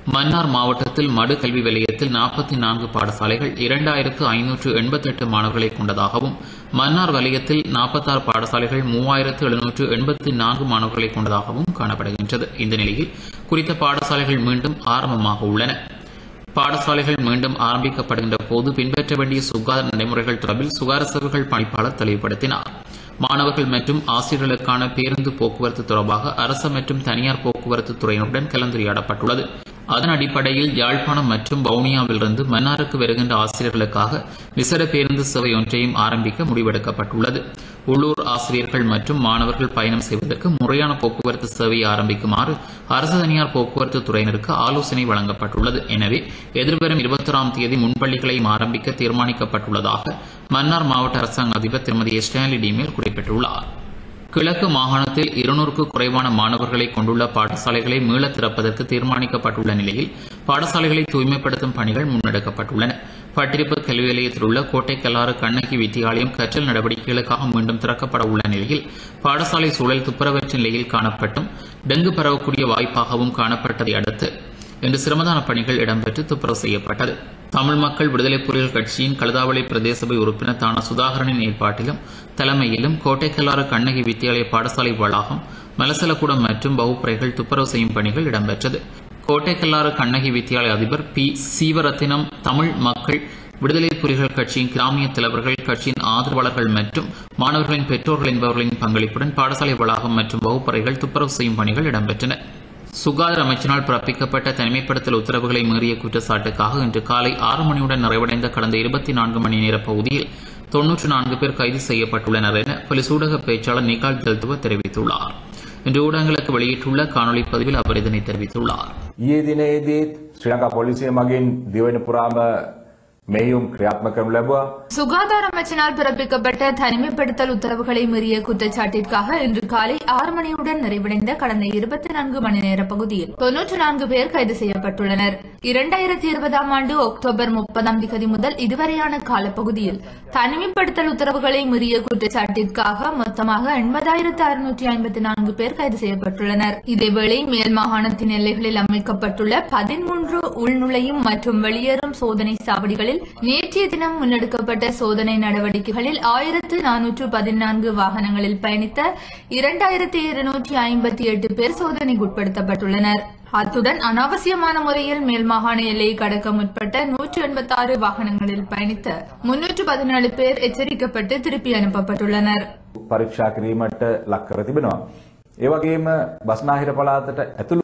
மன்னார் மாவட்டத்தில் மடு கல்வி நிலையத்தில் நாற்பத்தி நான்கு பாடசாலைகள் இரண்டாயிரத்து ஐநூற்று எண்பத்தெட்டு மாணவர்களை கொண்டதாகவும் மன்னார் வலயத்தில் நாற்பத்தாறு பாடசாலைகள் மூவாயிரத்து எழுநூற்று எண்பத்தி நான்கு மாணவர்களை கொண்டதாகவும் காணப்படுகின்றது இந்த நிலையில் குறித்த பாடசாலைகள் மீண்டும் ஆரம்பமாக உள்ளன பாடசாலைகள் மீண்டும் ஆரம்பிக்கப்படுகின்ற போது பின்பற்ற வேண்டிய சுகாதார நடைமுறைகள் தொடர்பில் சுகாதார சேவைகள் பணிப்பாளர் தெளிவுபடுத்தினார் மாணவர்கள் மற்றும் ஆசிரியர்களுக்கான பேருந்து போக்குவரத்து தொடர்பாக அரசு மற்றும் தனியார் போக்குவரத்து துறையினருடன் கலந்துரையாடப்பட்டுள்ளது அதன் அடிப்படையில் யாழ்ப்பாணம் மற்றும் வவுனியாவிலிருந்து மன்னாருக்கு வருகின்ற ஆசிரியர்களுக்காக விசேட பேருந்து சேவை ஒன்றையும் ஆரம்பிக்க முடிவெடுக்கப்பட்டுள்ளது உள்ளூர் ஆசிரியர்கள் மற்றும் மாணவர்கள் பயணம் செய்வதற்கு முறையான போக்குவரத்து சேவையை ஆரம்பிக்குமாறு அரசு தனியார் போக்குவரத்து துறையினருக்கு ஆலோசனை வழங்கப்பட்டுள்ளது எனவே எதிர்வரும் இருபத்தொராம் தேதி முன்பள்ளிகளையும் ஆரம்பிக்க தீர்மானிக்கப்பட்டுள்ளதாக மன்னார் மாவட்ட அரசாங்க அதிபர் திருமதி ஸ்டான்லி டிமேல் குறிப்பிட்டுள்ளார் கிழக்கு மாகாணத்தில் இருநூறுக்கு குறைவான மாணவர்களை கொண்டுள்ள பாடசாலைகளை மீள திறப்பதற்கு தீர்மானிக்கப்பட்டுள்ள நிலையில் பாடசாலைகளை தூய்மைப்படுத்தும் பணிகள் முன்னெடுக்கப்பட்டுள்ளன பட்டிருப்பு கல்வி நிலையத்தில் உள்ள கோட்டை கல்லாறு கண்ணகி வித்தியாலயம் கற்றல் நடவடிக்கைகளுக்காக மீண்டும் திறக்கப்பட உள்ள நிலையில் பாடசாலை சூழல் துப்புரவற்ற நிலையில் காணப்பட்டும் டெங்கு பரவக்கூடிய வாய்ப்பாகவும் காணப்பட்டதை அடுத்து இன்று சிரமதான பணிகள் இடம்பெற்று துப்புரவு செய்யப்பட்டது தமிழ் மக்கள் விடுதலை புலிகள் கட்சியின் கழுதாவளி பிரதேச சபை உறுப்பினர் தான சுதாகரனின் ஏற்பாட்டிலும் தலைமையிலும் கோட்டைக்கல்லாறு கண்ணகி வித்தியாலய பாடசாலை வளாகம் மலசலக்கூடம் மற்றும் வகுப்பறைகள் துப்புரவு செய்யும் பணிகள் இடம்பெற்றது கோட்டைக்கல்லாறு கண்ணகி வித்தியாலய அதிபர் பி சீவரத்தினம் தமிழ் மக்கள் விடுதலை புலிகள் கட்சியின் கிராமிய தலைவர்கள் கட்சியின் ஆதரவாளர்கள் மற்றும் மாணவர்களின் பெற்றோர்கள் என்பவர்களின் பங்களிப்புடன் பாடசாலை வளாகம் மற்றும் வகுப்பறைகள் துப்புரவு செய்யும் பணிகள் இடம்பெற்றன சுகாதார அமைச்சினால் பிறப்பிக்கப்பட்ட தனிமைப்படுத்தல் உத்தரவுகளை மீறிய குற்றச்சாட்டுக்காக இன்று காலை ஆறு மணியுடன் நிறைவடைந்த கடந்த இருபத்தி நான்கு மணி நேர பகுதியில் தொன்னூற்று நான்கு பேர் கைது செய்யப்பட்டுள்ளனர் என போலீஸ் ஊடக பேச்சாளர் நிகால் தெல்துவ தெரிவித்துள்ளார் இன்று ஊடகங்களுக்கு வெளியிட்டுள்ள காணொலி பதிவில் அவர் இதனை தெரிவித்துள்ளார் ඊයේ දිනේදීත් ශ්‍රී ලංකා පොලිසිය මගින් දිවයින පුරාම මෙහෙයුම් ක්‍රියාත්මක කරනු ලැබුවා. சுகாதார அமைச்சினால் பிறப்பிக்கப்பட்ட தனிமைப்படுத்தல் உத்தரவுகளை மீறிய குற்றச்சாட்டிற்காக இன்று காலை ஆறு மணியுடன் நிறைவடைந்த கடந்த இருபத்தி நான்கு மணி நேர பகுதியில் தொன்னூற்று நான்கு பேர் கைது செய்யப்பட்டுள்ளனர் இரண்டாயிரத்தி இருபதாம் ஆண்டு அக்டோபர் முப்பதாம் திகதி முதல் இதுவரையான காலப்பகுதியில் தனிமைப்படுத்தல் உத்தரவுகளை மீறிய குற்றச்சாட்டிற்காக மொத்தமாக எண்பதாயிரத்து அறுநூற்றி ஐம்பத்தி நான்கு பேர் கைது செய்யப்பட்டுள்ளனர் இதேவேளை மேல் மாகாணத்தின் எல்லைகளில் அமைக்கப்பட்டுள்ள பதிமூன்று உள்நுழையும் மற்றும் வெளியேறும் சோதனை சாவடிகளில் நேற்றைய தினம் முன்னெடுக்கப்பட்ட சோதனை நடவடிக்கைகளில் ஆயிரத்து நானூற்று பதினான்கு வாகனங்களில் பயணித்த இரண்டாயிரத்தி இருநூற்றி ஐம்பத்தி எட்டு பேர் சோதனைக்குட்படுத்தப்பட்டுள்ளனர் அத்துடன் அனாவசியமான முறையில் மேல் மாகாண எல்லையை கடக்க முற்பட்ட நூற்று எண்பத்தி ஆறு வாகனங்களில் பயணித்த முன்னூற்று பதினாலு பேர் எச்சரிக்கப்பட்டு திருப்பி அனுப்பப்பட்டுள்ளனர் පරීක්ෂා කිරීමට ලක් කර තිබෙනවා. ඒ වගේම බස්නාහිර පළාතට ඇතුළු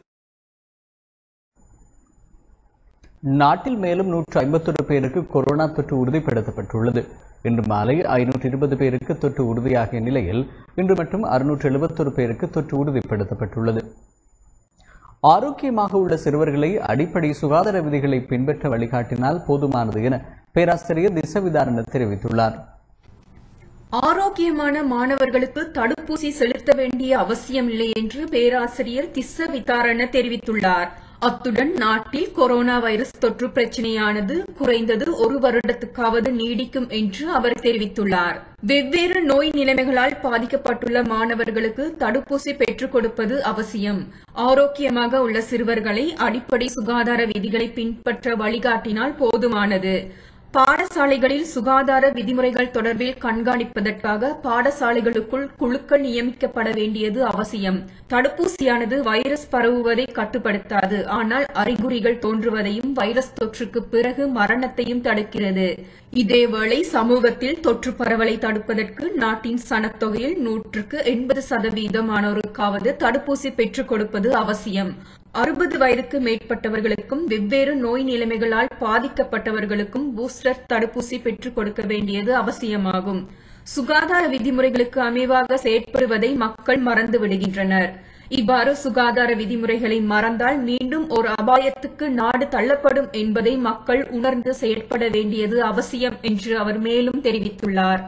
நாட்டில் மேலும் நூற்று ஐம்பத்தொரு பேருக்கு கொரோனா தொற்று உறுதிப்படுத்தப்பட்டுள்ளது இன்று மாலை ஐநூற்று இருபது பேருக்கு தொற்று உறுதியாகிய நிலையில் இன்று மட்டும் அறுநூற்று எழுபத்தொரு பேருக்கு தொற்று உறுதிப்படுத்தப்பட்டுள்ளது ஆரோக்கியமாக உள்ள சிறுவர்களை அடிப்படை சுகாதார விதிகளை பின்பற்ற வழிகாட்டினால் போதுமானது என பேராசிரியர் திசவிதாரண தெரிவித்துள்ளார் ஆரோக்கியமான மாணவர்களுக்கு தடுப்பூசி செலுத்த வேண்டிய அவசியமில்லை என்று பேராசிரியர் திஸ்ஸ விதாரண தெரிவித்துள்ளார் அத்துடன் நாட்டில் கொரோனா வைரஸ் தொற்று பிரச்சினையானது குறைந்தது ஒரு வருடத்துக்காவது நீடிக்கும் என்று அவர் தெரிவித்துள்ளார் வெவ்வேறு நோய் நிலைமைகளால் பாதிக்கப்பட்டுள்ள மாணவர்களுக்கு தடுப்பூசி பெற்றுக் கொடுப்பது அவசியம் ஆரோக்கியமாக உள்ள சிறுவர்களை அடிப்படை சுகாதார விதிகளை பின்பற்ற வழிகாட்டினால் போதுமானது பாடசாலைகளில் சுகாதார விதிமுறைகள் தொடர்பில் கண்காணிப்பதற்காக பாடசாலைகளுக்குள் குழுக்கள் நியமிக்கப்பட வேண்டியது அவசியம் தடுப்பூசியானது வைரஸ் பரவுவதை கட்டுப்படுத்தாது ஆனால் அறிகுறிகள் தோன்றுவதையும் வைரஸ் தொற்றுக்கு பிறகு மரணத்தையும் தடுக்கிறது இதேவேளை சமூகத்தில் தொற்று பரவலை தடுப்பதற்கு நாட்டின் சனத்தொகையில் நூற்றுக்கு எண்பது சதவீதமானோருக்காவது தடுப்பூசி பெற்றுக் கொடுப்பது அவசியம் அறுபது வயதுக்கு மேற்பட்டவர்களுக்கும் வெவ்வேறு நோய் நிலைமைகளால் பாதிக்கப்பட்டவர்களுக்கும் பூஸ்டர் தடுப்பூசி பெற்றுக் கொடுக்க வேண்டியது அவசியமாகும் சுகாதார விதிமுறைகளுக்கு அமைவாக செயற்படுவதை மக்கள் மறந்து விடுகின்றனர் இவ்வாறு சுகாதார விதிமுறைகளை மறந்தால் மீண்டும் ஒரு அபாயத்துக்கு நாடு தள்ளப்படும் என்பதை மக்கள் உணர்ந்து செயற்பட வேண்டியது அவசியம் என்று அவர் மேலும் தெரிவித்துள்ளார்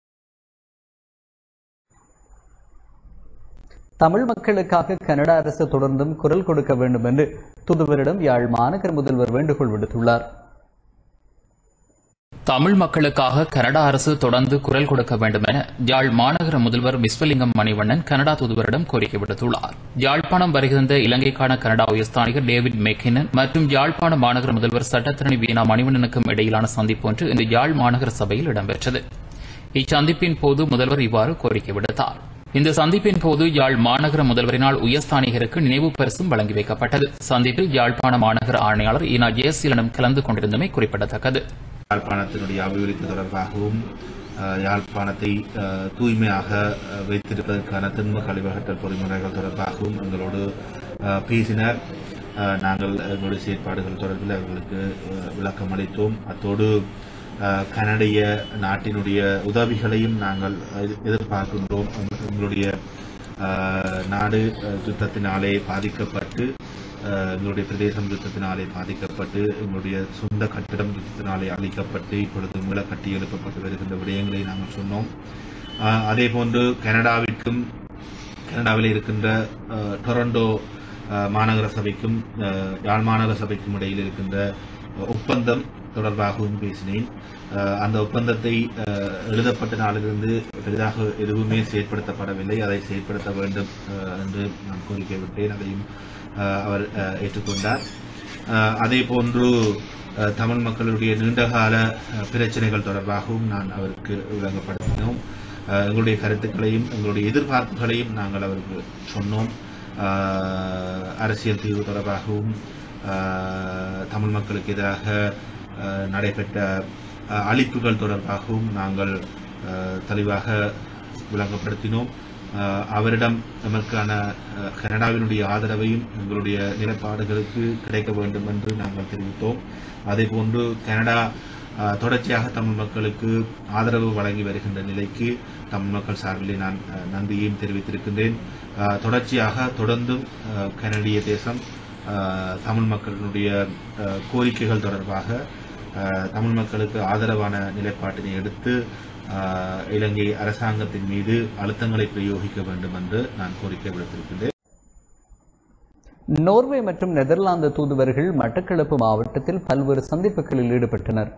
தமிழ் மக்களுக்காக கனடா அரசு தொடர்ந்தும் குரல் கொடுக்க வேண்டும் என்று தூதுவரிடம் யாழ் மாநகர முதல்வர் வேண்டுகோள் விடுத்துள்ளார் தமிழ் மக்களுக்காக கனடா அரசு தொடர்ந்து குரல் கொடுக்க வேண்டும் என யாழ் மாநகர முதல்வர் விஸ்வலிங்கம் மணிவண்ணன் கனடா தூதுவரிடம் கோரிக்கை விடுத்துள்ளார் யாழ்ப்பாணம் வருகின்ற இலங்கைக்கான கனடா உயர்ஸ்தானிகர் டேவிட் மெக்கினன் மற்றும் யாழ்ப்பாண மாநகர முதல்வர் சட்டத்திரணி வீணா மணிவண்ணனுக்கும் இடையிலான சந்திப்பு ஒன்று இன்று யாழ் மாநகர சபையில் இடம்பெற்றது இச்சந்திப்பின் போது முதல்வர் இவ்வாறு கோரிக்கை விடுத்தார் இந்த சந்திப்பின் போது யாழ் மாநகர முதல்வரினால் உயர்ஸ்தானிகருக்கு நினைவு பரிசும் வழங்கி வைக்கப்பட்டது சந்திப்பில் யாழ்ப்பாண மாநகர ஆணையாளர் இனா ஜெயசீலனும் கலந்து கொண்டிருந்தமை குறிப்பிடத்தக்கது யாழ்ப்பாணத்தினுடைய அபிவிருத்தி தொடர்பாகவும் அஹ், யாழ்ப்பாணத்தை அஹ், தூய்மையாக அஹ், வைத்திருப்பதற்கான திண்ம கழிவகற்றல் பொறிமுறைகள் தொடர்பாகவும் எங்களோடு அஹ், பேசினர் அஹ், நாங்கள் எங்களுடைய செயற்பாடுகள் தொடர்பில் அவர்களுக்கு அஹ், விளக்கம் அளித்தோம் அத்தோடு அஹ், கனடிய நாட்டினுடைய உதவிகளையும் நாங்கள் எதிர்- எதிர்பார்க்கின்றோம் எங்க- எங்களுடைய அஹ், நாடு அஹ், யுத்தத்தினாலே பாதிக்கப்பட்டு அஹ், எங்களுடைய பிரதேசம் யுத்தத்தினாலே பாதிக்கப்பட்டு எங்களுடைய சொந்த கட்டிடம் யுத்தத்தினாலே அழிக்கப்பட்டு இப்பொழுது மீள கட்டி எழுப்பப்பட்டு வருகின்ற விடயங்களை நாங்கள் சொன்னோம் அஹ், அதே போன்று கனடாவிற்கும் கனடாவில் இருக்கின்ற அஹ், டொரண்டோ அஹ், மாநகர சபைக்கும் அஹ், யாழ் மாநகர சபைக்கும் இடையில் இருக்கின்ற அஹ், ஒப்பந்தம் தொடர்பாகவும் பேசினேன் அஹ், அந்த ஒப்பந்தத்தை அஹ், எழுதப்பட்ட நாளிலிருந்து பெரிதாக எதுவுமே செயற்படுத்தப்படவில்லை அதை செயற்படுத்த வேண்டும் அஹ், என்று நான் கோரிக்கை விட்டேன் அதையும் அஹ், அவர் அஹ், ஏற்றுக்கொண்டார் அஹ், அதே போன்று அஹ், தமிழ் மக்களுடைய நீண்டகால அஹ், பிரச்சனைகள் தொடர்பாகவும் நான் அவருக்கு விளங்கப்படுத்தினோம் அஹ், எங்களுடைய கருத்துக்களையும் எங்களுடைய எதிர்பார்ப்புகளையும் நாங்கள் அவருக்கு சொன்னோம் அஹ், அரசியல் தீர்வு தொடர்பாகவும் அஹ், தமிழ் மக்களுக்கு எதிராக அஹ், நடைபெற்ற அஹ், அழிப்புகள் தொடர்பாகவும் நாங்கள் அஹ், தெளிவாக விளங்கப்படுத்தினோம் அஹ், அவரிடம் நமக்கான அஹ், கனடாவினுடைய ஆதரவையும் எங்களுடைய நிலைப்பாடுகளுக்கு கிடைக்க வேண்டும் என்று நாங்கள் தெரிவித்தோம் அதேபோன்று கனடா அஹ், தொடர்ச்சியாக தமிழ் மக்களுக்கு ஆதரவு வழங்கி வருகின்ற நிலைக்கு தமிழ் மக்கள் சார்பிலே நான் அஹ், நன்றியையும் தெரிவித்திருக்கின்றேன் அஹ், தொடர்ச்சியாக தொடர்ந்தும் அஹ், கனடிய தேசம் அஹ், தமிழ் மக்களினுடைய அஹ், கோரிக்கைகள் தொடர்பாக அஹ், தமிழ் மக்களுக்கு ஆதரவான நிலைப்பாட்டினை எடுத்து அஹ், இலங்கை அரசாங்கத்தின் மீது அழுத்தங்களை பிரயோகிக்க வேண்டும் என்று நான் கோரிக்கை விடுத்திருக்கின்றேன் நோர்வே மற்றும் நெதர்லாந்து தூதுவர்கள் மட்டக்களப்பு மாவட்டத்தில் பல்வேறு சந்திப்புகளில் ஈடுபட்டனர்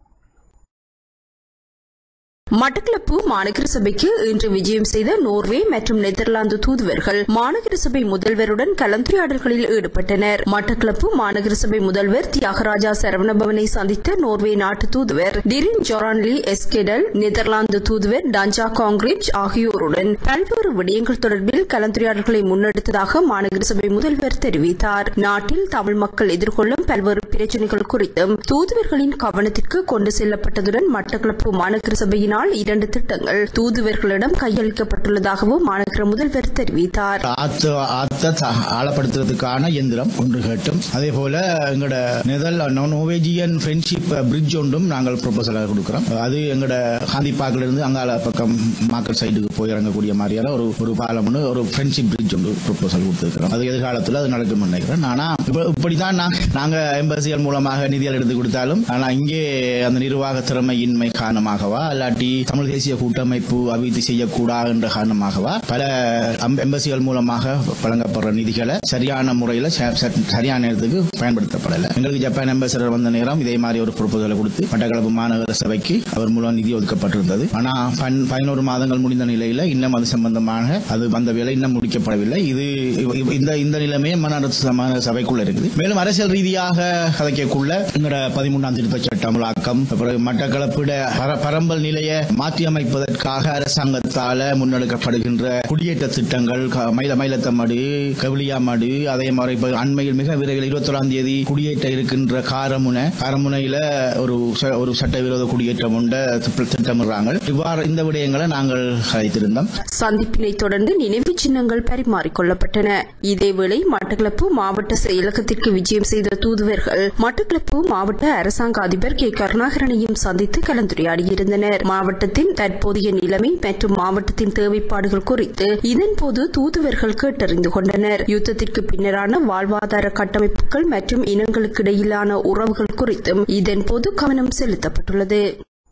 மட்டக்களப்பு மாநகர சபைக்கு இன்று விஜயம் செய்த நோர்வே மற்றும் நெதர்லாந்து தூதுவர்கள் மாநகர சபை முதல்வருடன் கலந்துரையாடல்களில் ஈடுபட்டனர் மட்டக்களப்பு மாநகர சபை முதல்வர் தியாகராஜா சரவணபவனை சந்தித்த நோர்வே நாட்டு தூதுவர் டிரின் ஜொரான்லி எஸ்கெடல் நெதர்லாந்து தூதுவர் டஞ்சா காங்கிரிச் ஆகியோருடன் பல்வேறு விடயங்கள் தொடர்பில் கலந்துரையாடல்களை முன்னெடுத்ததாக மாநகர சபை முதல்வர் தெரிவித்தார் நாட்டில் தமிழ் மக்கள் எதிர்கொள்ளும் பல்வேறு பிரச்சினைகள் குறித்தும் தூதுவர்களின் கவனத்திற்கு கொண்டு செல்லப்பட்டதுடன் மட்டக்களப்பு மாநகர சபையினால் இரண்டு திட்டங்கள் தூதுவர்களிடம் கையளிக்கப்பட்டுள்ளதாகவும் மாநகர முதல்வர் தெரிவித்தார் ஆத்த ஆத்த த- ஆழப்படுத்துறதுக்கான இயந்திரம் ஒன்று கேட்டும் அதே போல எங்களோட நெதல் நோவேஜியன் ஃப்ரெண்ட்ஷிப் பிரிட்ஜ் ஒன்றும் நாங்கள் ப்ரொபோசலாக கொடுக்குறோம் அது எங்களோட காந்தி பார்க்ல இருந்து அங்கால பக்கம் மார்க்கெட் சைடுக்கு போய் இறங்கக்கூடிய மாதிரியான ஒரு ஒரு பாலம் ஒன்று ஒரு ஃப்ரெண்ட்ஷிப் பிரிட்ஜ் ஒன்று ப்ரொபோசல் கொடுத்துருக்கிறோம் அது எதிர்காலத்தில் அது நடக்கும் நினைக்கிறேன் ஆனா இப்ப இப்படிதான் நான் நாங்க எம்பசிகள் மூலமாக நிதிகள் எடுத்து கொடுத்தாலும் ஆனா இங்கே அந்த நிர்வாக திறமையின்மை காரணமாகவா இல்லாட்டி தமிழ் தேசிய கூட்டமைப்பு அபிவிருத்தி செய்யக்கூடாது என்ற காரணமாகவா பல அம்- எம்பசிகள் மூலமாக வழங்கப்படுற நிதிகளை சரியான முறையில் சரியான நேரத்துக்கு பயன்படுத்தப்படலை எங்களுக்கு ஜப்பான் எம்பசடர் வந்த நேரம் இதே மாதிரி ஒரு ப்ரொபோசலை கொடுத்து மட்டக்களப்பு மாநகர சபைக்கு அவர் மூலம் நிதி ஒதுக்கப்பட்டிருந்தது ஆனா பன்- பதினோரு மாதங்கள் முடிந்த நிலையில இன்னும் அது சம்பந்தமாக அது வந்த வேலை இன்னும் முடிக்கப்படவில்லை இது இவ- இவ- இந்த இந்த நிலைமையே மாநகர மாநகர சபைக்குள்ள இருக்குது மேலும் அரசியல் ரீதியாக கதைக்கக்குள்ள எங்களோட பதிமூன்றாம் திருத்த சட்டம் அமலாக்கம் அப்புறம் மட்டக்களப்பிட பர- பரம்பல் நிலையை மாற்றி அமைப்பதற்காக அரசாங்கத்தால முன்னெடுக்கப்படுகின்ற குடியேற்ற திட்டங்கள் க- மயில மயிலத்தமடு கவிலியாமடு அதே மாதிரி இப்ப அண்மையில் மிக விரைவில் இருபத்தொராம் தேதி குடியேற்ற இருக்கின்ற காரமுனை காரமுனையில ஒரு ச- ஒரு சட்டவிரோத குடியேற்றம் உண்ட திட்டமிடுறாங்க இவ்வாறு இந்த விடயங்களை நாங்கள் கலைத்திருந்தோம் சந்திப்பினை தொடர்ந்து நினைவு சின்னங்கள் பரிமாறிக்கொள்ளப்பட்டன இதேவேளை மட்டக்களப்பு மாவட்ட செயலகத்திற்கு விஜயம் செய்த தூதுவர்கள் மட்டக்களப்பு மாவட்ட அரசாங்க அதிபர் கே கருணாகரனையும் சந்தித்து கலந்துரையாடியிருந்தனர் மாவட்டத்தின் தற்போதைய நிலைமை மற்றும் மாவட்டத்தின் தேவைப்பாடுகள் குறித்து இதன்போது தூதுவர்கள் கேட்டறிந்து கொண்டனர் யுத்தத்திற்கு பின்னரான வாழ்வாதார கட்டமைப்புகள் மற்றும் இனங்களுக்கு இடையிலான உறவுகள் குறித்தும் இதன்போது கவனம் செலுத்தப்பட்டுள்ளது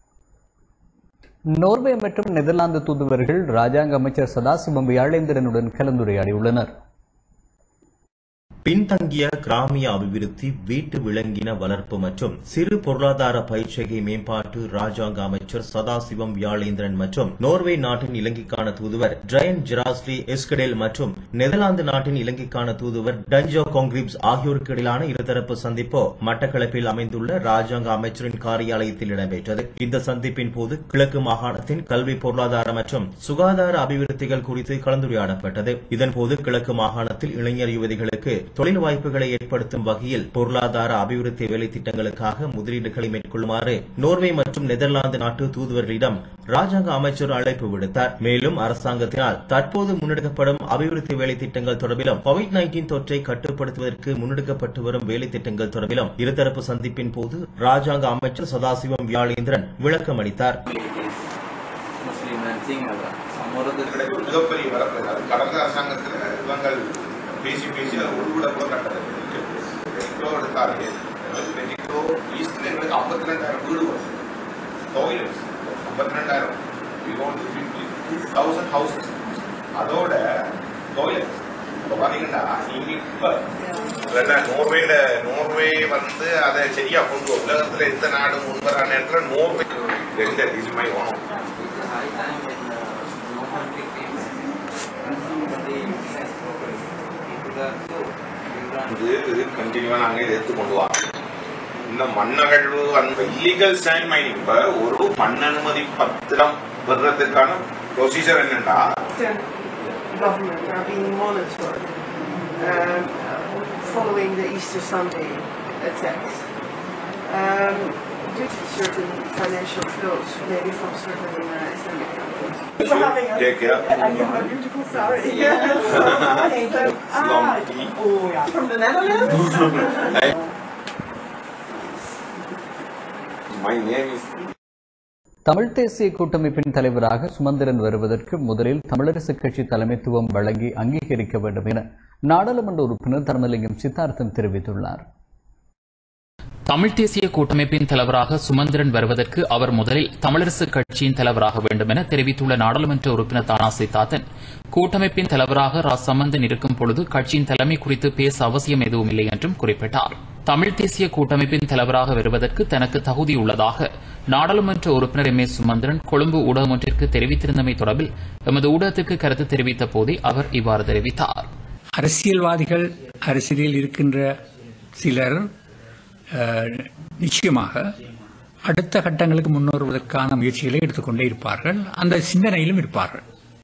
நோர்வே மற்றும் நெதர்லாந்து தூதுவர்கள் ராஜாங்க அமைச்சர் சதாசிவம் வியாழேந்திரனுடன் கலந்துரையாடியுள்ளனர் பின்தங்கிய கிராமிய அபிவிருத்தி வீட்டு விலங்கின வளர்ப்பு மற்றும் சிறு பொருளாதார பயிற்சிகை மேம்பாட்டு ராஜாங்க அமைச்சர் சதாசிவம் வியாழேந்திரன் மற்றும் நோர்வே நாட்டின் இலங்கைக்கான தூதுவர் ட்ரயன் ஜெராஸ்லி எஸ்கடேல் மற்றும் நெதர்லாந்து நாட்டின் இலங்கைக்கான தூதுவர் டஞ்சோ கொங்கிரிப்ஸ் ஆகியோருக்கு இடையிலான இருதரப்பு சந்திப்பு மட்டக்களப்பில் அமைந்துள்ள ராஜாங்க அமைச்சரின் காரியாலயத்தில் இடம்பெற்றது இந்த சந்திப்பின் போது கிழக்கு மாகாணத்தின் கல்வி பொருளாதார மற்றும் சுகாதார அபிவிருத்திகள் குறித்து கலந்துரையாடப்பட்டது இதன்போது கிழக்கு மாகாணத்தில் இளைஞர் யுவதிகளுக்கு தொழில் வாய்ப்புகளை ஏற்படுத்தும் வகையில் பொருளாதார அபிவிருத்தி வேலை திட்டங்களுக்காக முதலீடுகளை மேற்கொள்ளுமாறு நோர்வே மற்றும் நெதர்லாந்து நாட்டு தூதுவர்களிடம் ராஜாங்க அமைச்சர் அழைப்பு விடுத்தார் மேலும் அரசாங்கத்தினால் தற்போது முன்னெடுக்கப்படும் அபிவிருத்தி வேலை திட்டங்கள் தொடர்பிலும் கோவிட் நைன்டீன் தொற்றை கட்டுப்படுத்துவதற்கு முன்னெடுக்கப்பட்டு வரும் வேலை திட்டங்கள் தொடர்பிலும் இருதரப்பு சந்திப்பின் போது ராஜாங்க அமைச்சர் சதாசிவம் வியாழேந்திரன் விளக்கம் அளித்தார் மிகப்பெரிய வழக்கு அது கடந்த அரசாங்கத்தில் இவங்கள் பேசி பேசி அதை உள்விட கூட கட்டது மெட்ரோ எடுத்தாரு மெட்ரோ ஈஸ்ட்ல எங்களுக்கு ஐம்பத்தி ரெண்டாயிரம் வீடு வரும் டாய்லெட்ஸ் ஐம்பத்தி ரெண்டாயிரம் தௌசண்ட் ஹவுசஸ் அதோட டாய்லெட்ஸ் இப்போ பார்த்தீங்கன்னா நீங்க இப்போ நோர்வேல நோர்வே வந்து அதை சரியா கொண்டு வரும். உலகத்துல எந்த நாடு முன்வர நேரத்தில் நோர்வே ரெண்டு இஸ் மை ஓனம் இது இது கண்டினியூவா நாங்க இதை எடுத்து கொண்டு வரோம் இந்த மண்ணகழ்வு அந்த இல்லீகல் சாண்ட் மைனிங் இப்ப ஒரு மண் அனுமதி பத்திரம் பெறுறதுக்கான ப்ரொசீஜர் என்னன்னா government are being monitored um, following the Easter Sunday attacks. Um, due to certain financial flows, maybe from certain uh, Islamic countries. We're having a- Take care. And you have a beautiful sari. Yes. ah, oh yeah. From the Netherlands? My name is Tamil தேசிய கூட்டமைப்பின் தலைவராக சுமந்திரன் வருவதற்கு முதலில் தமிழரசு கட்சி தலைமைத்துவம் வழங்கி அங்கீகரிக்க வேண்டும் என நாடாளுமன்ற உறுப்பினர் தர்மலிங்கம் சித்தார்த்தன் தெரிவித்துள்ளார் தமிழ் தேசிய கூட்டமைப்பின் தலைவராக சுமந்திரன் வருவதற்கு அவர் முதலில் தமிழரசு கட்சியின் தலைவராக வேண்டும் என தெரிவித்துள்ள நாடாளுமன்ற உறுப்பினர் தானா சித்தார்த்தன் கூட்டமைப்பின் தலைவராக ரா சம்பந்தன் இருக்கும் பொழுது கட்சியின் தலைமை குறித்து பேச அவசியம் எதுவும் இல்லை என்றும் குறிப்பிட்டார் தமிழ் தேசிய கூட்டமைப்பின் தலைவராக வருவதற்கு தனக்கு தகுதி உள்ளதாக நாடாளுமன்ற உறுப்பினர் எம் ஏ சுமந்திரன் கொழும்பு ஊடகம் ஒன்றிற்கு தெரிவித்திருந்தமை தொடர்பில் எமது ஊடகத்திற்கு கருத்து தெரிவித்த போதே அவர் இவ்வாறு தெரிவித்தார் அரசியல்வாதிகள் அரசியலில் இருக்கின்ற சிலர் அஹ், நிச்சயமாக அடுத்த கட்டங்களுக்கு முன்னேறுவதற்கான முயற்சிகளை எடுத்துக்கொண்டே இருப்பார்கள் அந்த சிந்தனையிலும் இருப்பார்கள்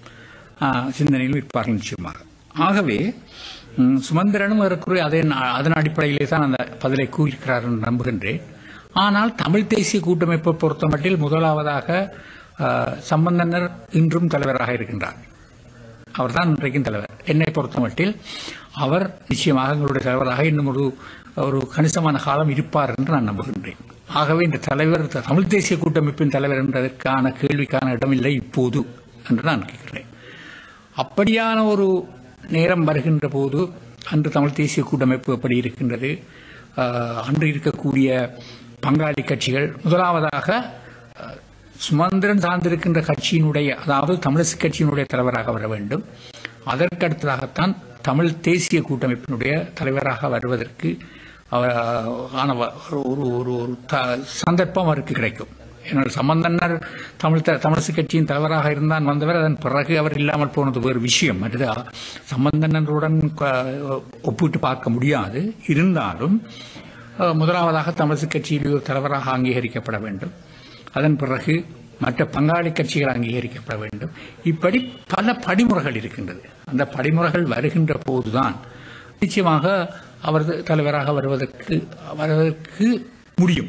ஆஹ், சிந்தனையிலும் இருப்பார்கள் நிச்சயமாக ஆகவே ம், சுமந்திரனும் ஏறக்குறைய அதே அதன் அடிப்படையிலே தான் அந்த பதிலை கூறியிருக்கிறார் என்று நம்புகின்றேன் ஆனால் தமிழ் தேசிய கூட்டமைப்பை பொறுத்தமட்டில் முதலாவதாக ஆஹ், சம்பந்தனர் இன்றும் தலைவராக இருக்கின்றார் அவர்தான் இன்றைக்கும் தலைவர் என்னை பொறுத்தமட்டில் அவர் நிச்சயமாக எங்களுடைய தலைவராக இன்னும் ஒரு ஒரு கணிசமான காலம் இருப்பார் என்று நான் நம்புகின்றேன் ஆகவே இந்த தலைவர் தமிழ் தேசிய கூட்டமைப்பின் தலைவர் என்பதற்கான கேள்விக்கான இடமில்லை இப்போது என்று நான் கேட்கிறேன் அப்படியான ஒரு நேரம் வருகின்ற போது அன்று தமிழ் தேசிய கூட்டமைப்பு எப்படி இருக்கின்றது ஆஹ், அன்று இருக்கக்கூடிய பங்காளி கட்சிகள் முதலாவதாக ஆஹ், சுமந்திரன் சார்ந்திருக்கின்ற கட்சியினுடைய அதாவது தமிழரசு கட்சியினுடைய தலைவராக வர வேண்டும் அதற்கு அடுத்ததாகத்தான் தமிழ் தேசிய கூட்டமைப்பினுடைய தலைவராக வருவதற்கு அவர் ஆன வ- ஒரு ஒரு ஒரு த- சந்தர்ப்பம் அவருக்கு கிடைக்கும் ஏனால் சம்பந்தனர் தமிழ் த- தமிழரசு கட்சியின் தலைவராக இருந்தான் வந்தவர் அதன் பிறகு அவர் இல்லாமல் போனது வேறு விஷயம் மற்றது சம்பந்தனருடன் க- ஒப்பிட்டு பார்க்க முடியாது இருந்தாலும் அஹ், முதலாவதாக தமிழரசு கட்சியில் ஒரு தலைவராக அங்கீகரிக்கப்பட வேண்டும் அதன் பிறகு மற்ற பங்காளி கட்சிகள் அங்கீகரிக்கப்பட வேண்டும் இப்படி பல படிமுறைகள் இருக்கின்றது அந்த படிமுறைகள் வருகின்ற போதுதான் நிச்சயமாக அவர் தலைவராக வருவதற்கு வருவதற்கு முடியும்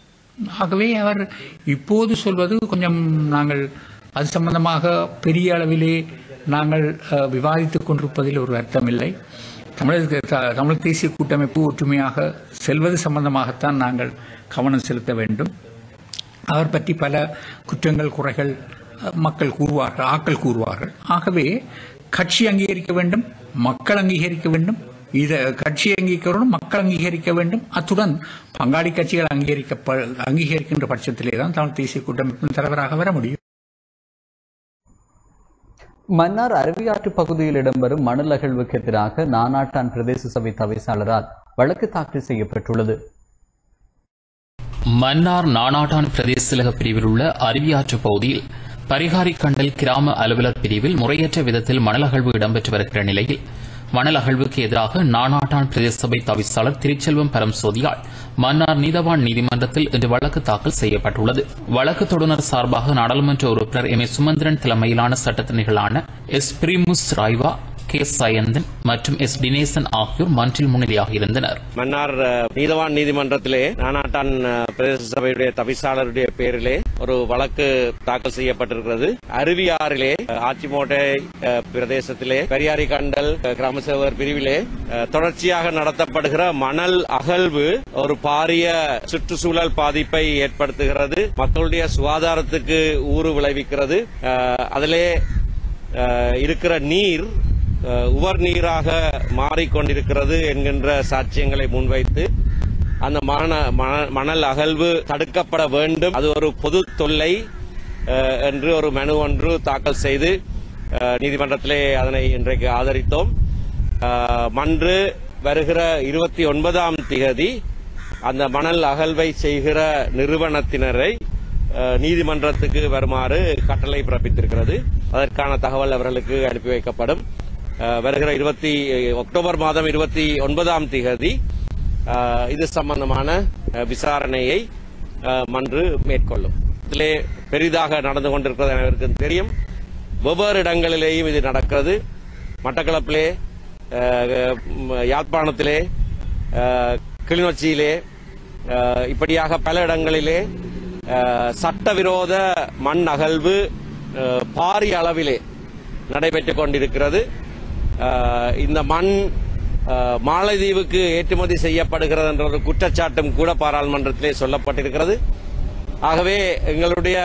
ஆகவே அவர் இப்போது சொல்வது கொஞ்சம் நாங்கள் அது சம்பந்தமாக பெரிய அளவிலே நாங்கள் அஹ், விவாதித்துக் கொண்டிருப்பதில் ஒரு அர்த்தமில்லை தமிழக த- தமிழ் தேசிய கூட்டமைப்பு ஒற்றுமையாக செல்வது சம்பந்தமாகத்தான் நாங்கள் கவனம் செலுத்த வேண்டும் அவர் பற்றி பல குற்றங்கள் குறைகள் அஹ், மக்கள் கூறுவார்கள் ஆக்கள் கூறுவார்கள் ஆகவே கட்சி அங்கீகரிக்க வேண்டும் மக்கள் அங்கீகரிக்க வேண்டும் இத கட்சி அங்கீகரிக்க வேண்டும் மக்கள் அங்கீகரிக்க வேண்டும் அத்துடன் பங்காளி கட்சிகள் அங்கீகரிக்க அங்கீகரிக்கின்ற பட்சத்திலே தான் தமிழ் தேசிய கூட்டமைப்பின் தலைவராக வர முடியும் மன்னார் அருவியாற்று பகுதியில் இடம்பெறும் மணல் அகழ்வுக்கு எதிராக நானாட்டான் பிரதேச சபை தவிசாளரால் வழக்கு தாக்கல் செய்யப்பட்டுள்ளது மன்னார் நானாட்டான் பிரதேச செயலக பிரிவில் உள்ள அருவியாற்று பகுதியில் பரிகாரி கண்டல் கிராம அலுவலர் பிரிவில் முறையற்ற விதத்தில் மணல் அகழ்வு இடம்பெற்று வருகிற நிலையில் மணல் அகழ்வுக்கு எதிராக நானாட்டான் பிரதேச சபை தவிசாளர் திருச்செல்வம் பரம்சோதியால் மன்னார் நீதவான் நீதிமன்றத்தில் இன்று வழக்கு தாக்கல் செய்யப்பட்டுள்ளது வழக்கு தொடுநர் சார்பாக நாடாளுமன்ற உறுப்பினர் எம் ஏ சுமந்திரன் தலைமையிலான சட்டத்தணிகளான எஸ் பிரிமுஸ் ராய்வா கே சயந்தன் மற்றும் எஸ் தினேசன் ஆகியோர் மன்றில் முன்னிலையாக இருந்தனர் மன்னார் அஹ், நீதவான் நீதிமன்றத்திலே நானாட்டான் அஹ், பிரதேச சபையுடைய தவிசாளருடைய பேரிலே ஒரு வழக்கு தாக்கல் செய்யப்பட்டிருக்கிறது அருவியாறிலே அஹ், ஆச்சிமோட்டை அஹ், பிரதேசத்திலே பெரியாரி கண்டல் அஹ், கிராம சேவகர் பிரிவிலே அஹ், தொடர்ச்சியாக நடத்தப்படுகிற மணல் அகழ்வு ஒரு பாரிய சுற்றுச்சூழல் பாதிப்பை ஏற்படுத்துகிறது மக்களுடைய சுகாதாரத்துக்கு ஊறு விளைவிக்கிறது அஹ், அதிலே அஹ், இருக்கிற நீர் அஹ், உவர் நீராக மாறிக்கொண்டிருக்கிறது என்கின்ற சாட்சியங்களை முன்வைத்து அந்த மண- மண- மணல் அகழ்வு தடுக்கப்பட வேண்டும் அது ஒரு பொது தொல்லை அஹ், என்று ஒரு மனு ஒன்று தாக்கல் செய்து அஹ், நீதிமன்றத்திலே அதனை இன்றைக்கு ஆதரித்தோம் அஹ், மன்று வருகிற இருபத்தி ஒன்பதாம் திகதி அந்த மணல் அகழ்வை செய்கிற நிறுவனத்தினரை அஹ், நீதிமன்றத்துக்கு வருமாறு கட்டளை பிறப்பித்திருக்கிறது அதற்கான தகவல் அவர்களுக்கு அனுப்பி வைக்கப்படும் அஹ், வருகிற இருபத்தி அக்டோபர் மாதம் இருபத்தி ஒன்பதாம் திகதி அஹ், இது சம்பந்தமான அஹ், விசாரணையை அஹ், மன்று மேற்கொள்ளும் இதிலே பெரிதாக நடந்து கொண்டிருக்கிறது அனைவருக்கும் தெரியும் வெவ்வேறு இடங்களிலேயும் இது நடக்கிறது மட்டக்களப்பிலே அஹ், ம், யாழ்ப்பாணத்திலே அஹ், கிளிநொச்சியிலே அஹ், இப்படியாக பல இடங்களிலே அஹ், சட்டவிரோத மண் அகழ்வு அஹ், பாரிய அளவிலே நடைபெற்றுக் கொண்டிருக்கிறது அஹ், இந்த மண் அஹ், மாலைதீவுக்கு ஏற்றுமதி செய்யப்படுகிறது என்ற ஒரு குற்றச்சாட்டும் கூட பாராளுமன்றத்திலே சொல்லப்பட்டிருக்கிறது ஆகவே எங்களுடைய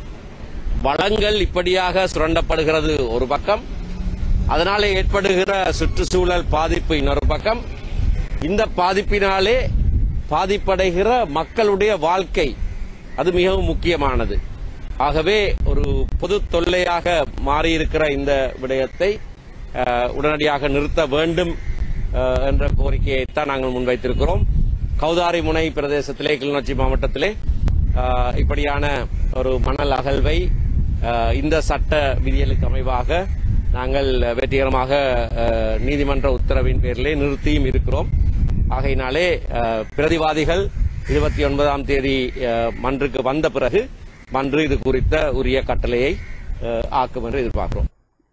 வளங்கள் இப்படியாக சுரண்டப்படுகிறது ஒரு பக்கம் அதனாலே ஏற்படுகிற சுற்றுச்சூழல் பாதிப்பு இன்னொரு பக்கம் இந்த பாதிப்பினாலே பாதிப்படைகிற மக்களுடைய வாழ்க்கை அது மிகவும் முக்கியமானது ஆகவே ஒரு பொது தொல்லையாக மாறியிருக்கிற இந்த விடயத்தை அஹ், உடனடியாக நிறுத்த வேண்டும் அஹ், என்ற கோரிக்கையைத்தான் நாங்கள் முன்வைத்திருக்கிறோம் கௌதாரி முனை பிரதேசத்திலே கிளிநொச்சி மாவட்டத்திலே அஹ், இப்படியான ஒரு மணல் அகழ்வை அஹ், இந்த சட்ட விதிகளுக்கு அமைவாக நாங்கள் வெற்றிகரமாக அஹ், நீதிமன்ற உத்தரவின் பேரிலே நிறுத்தியும் இருக்கிறோம் ஆகையினாலே அஹ், பிரதிவாதிகள் இருபத்தி ஒன்பதாம் தேதி அஹ், மன்றுக்கு வந்த பிறகு மன்று இது குறித்த உரிய கட்டளையை அஹ், ஆக்கும் என்று எதிர்பார்க்கிறோம்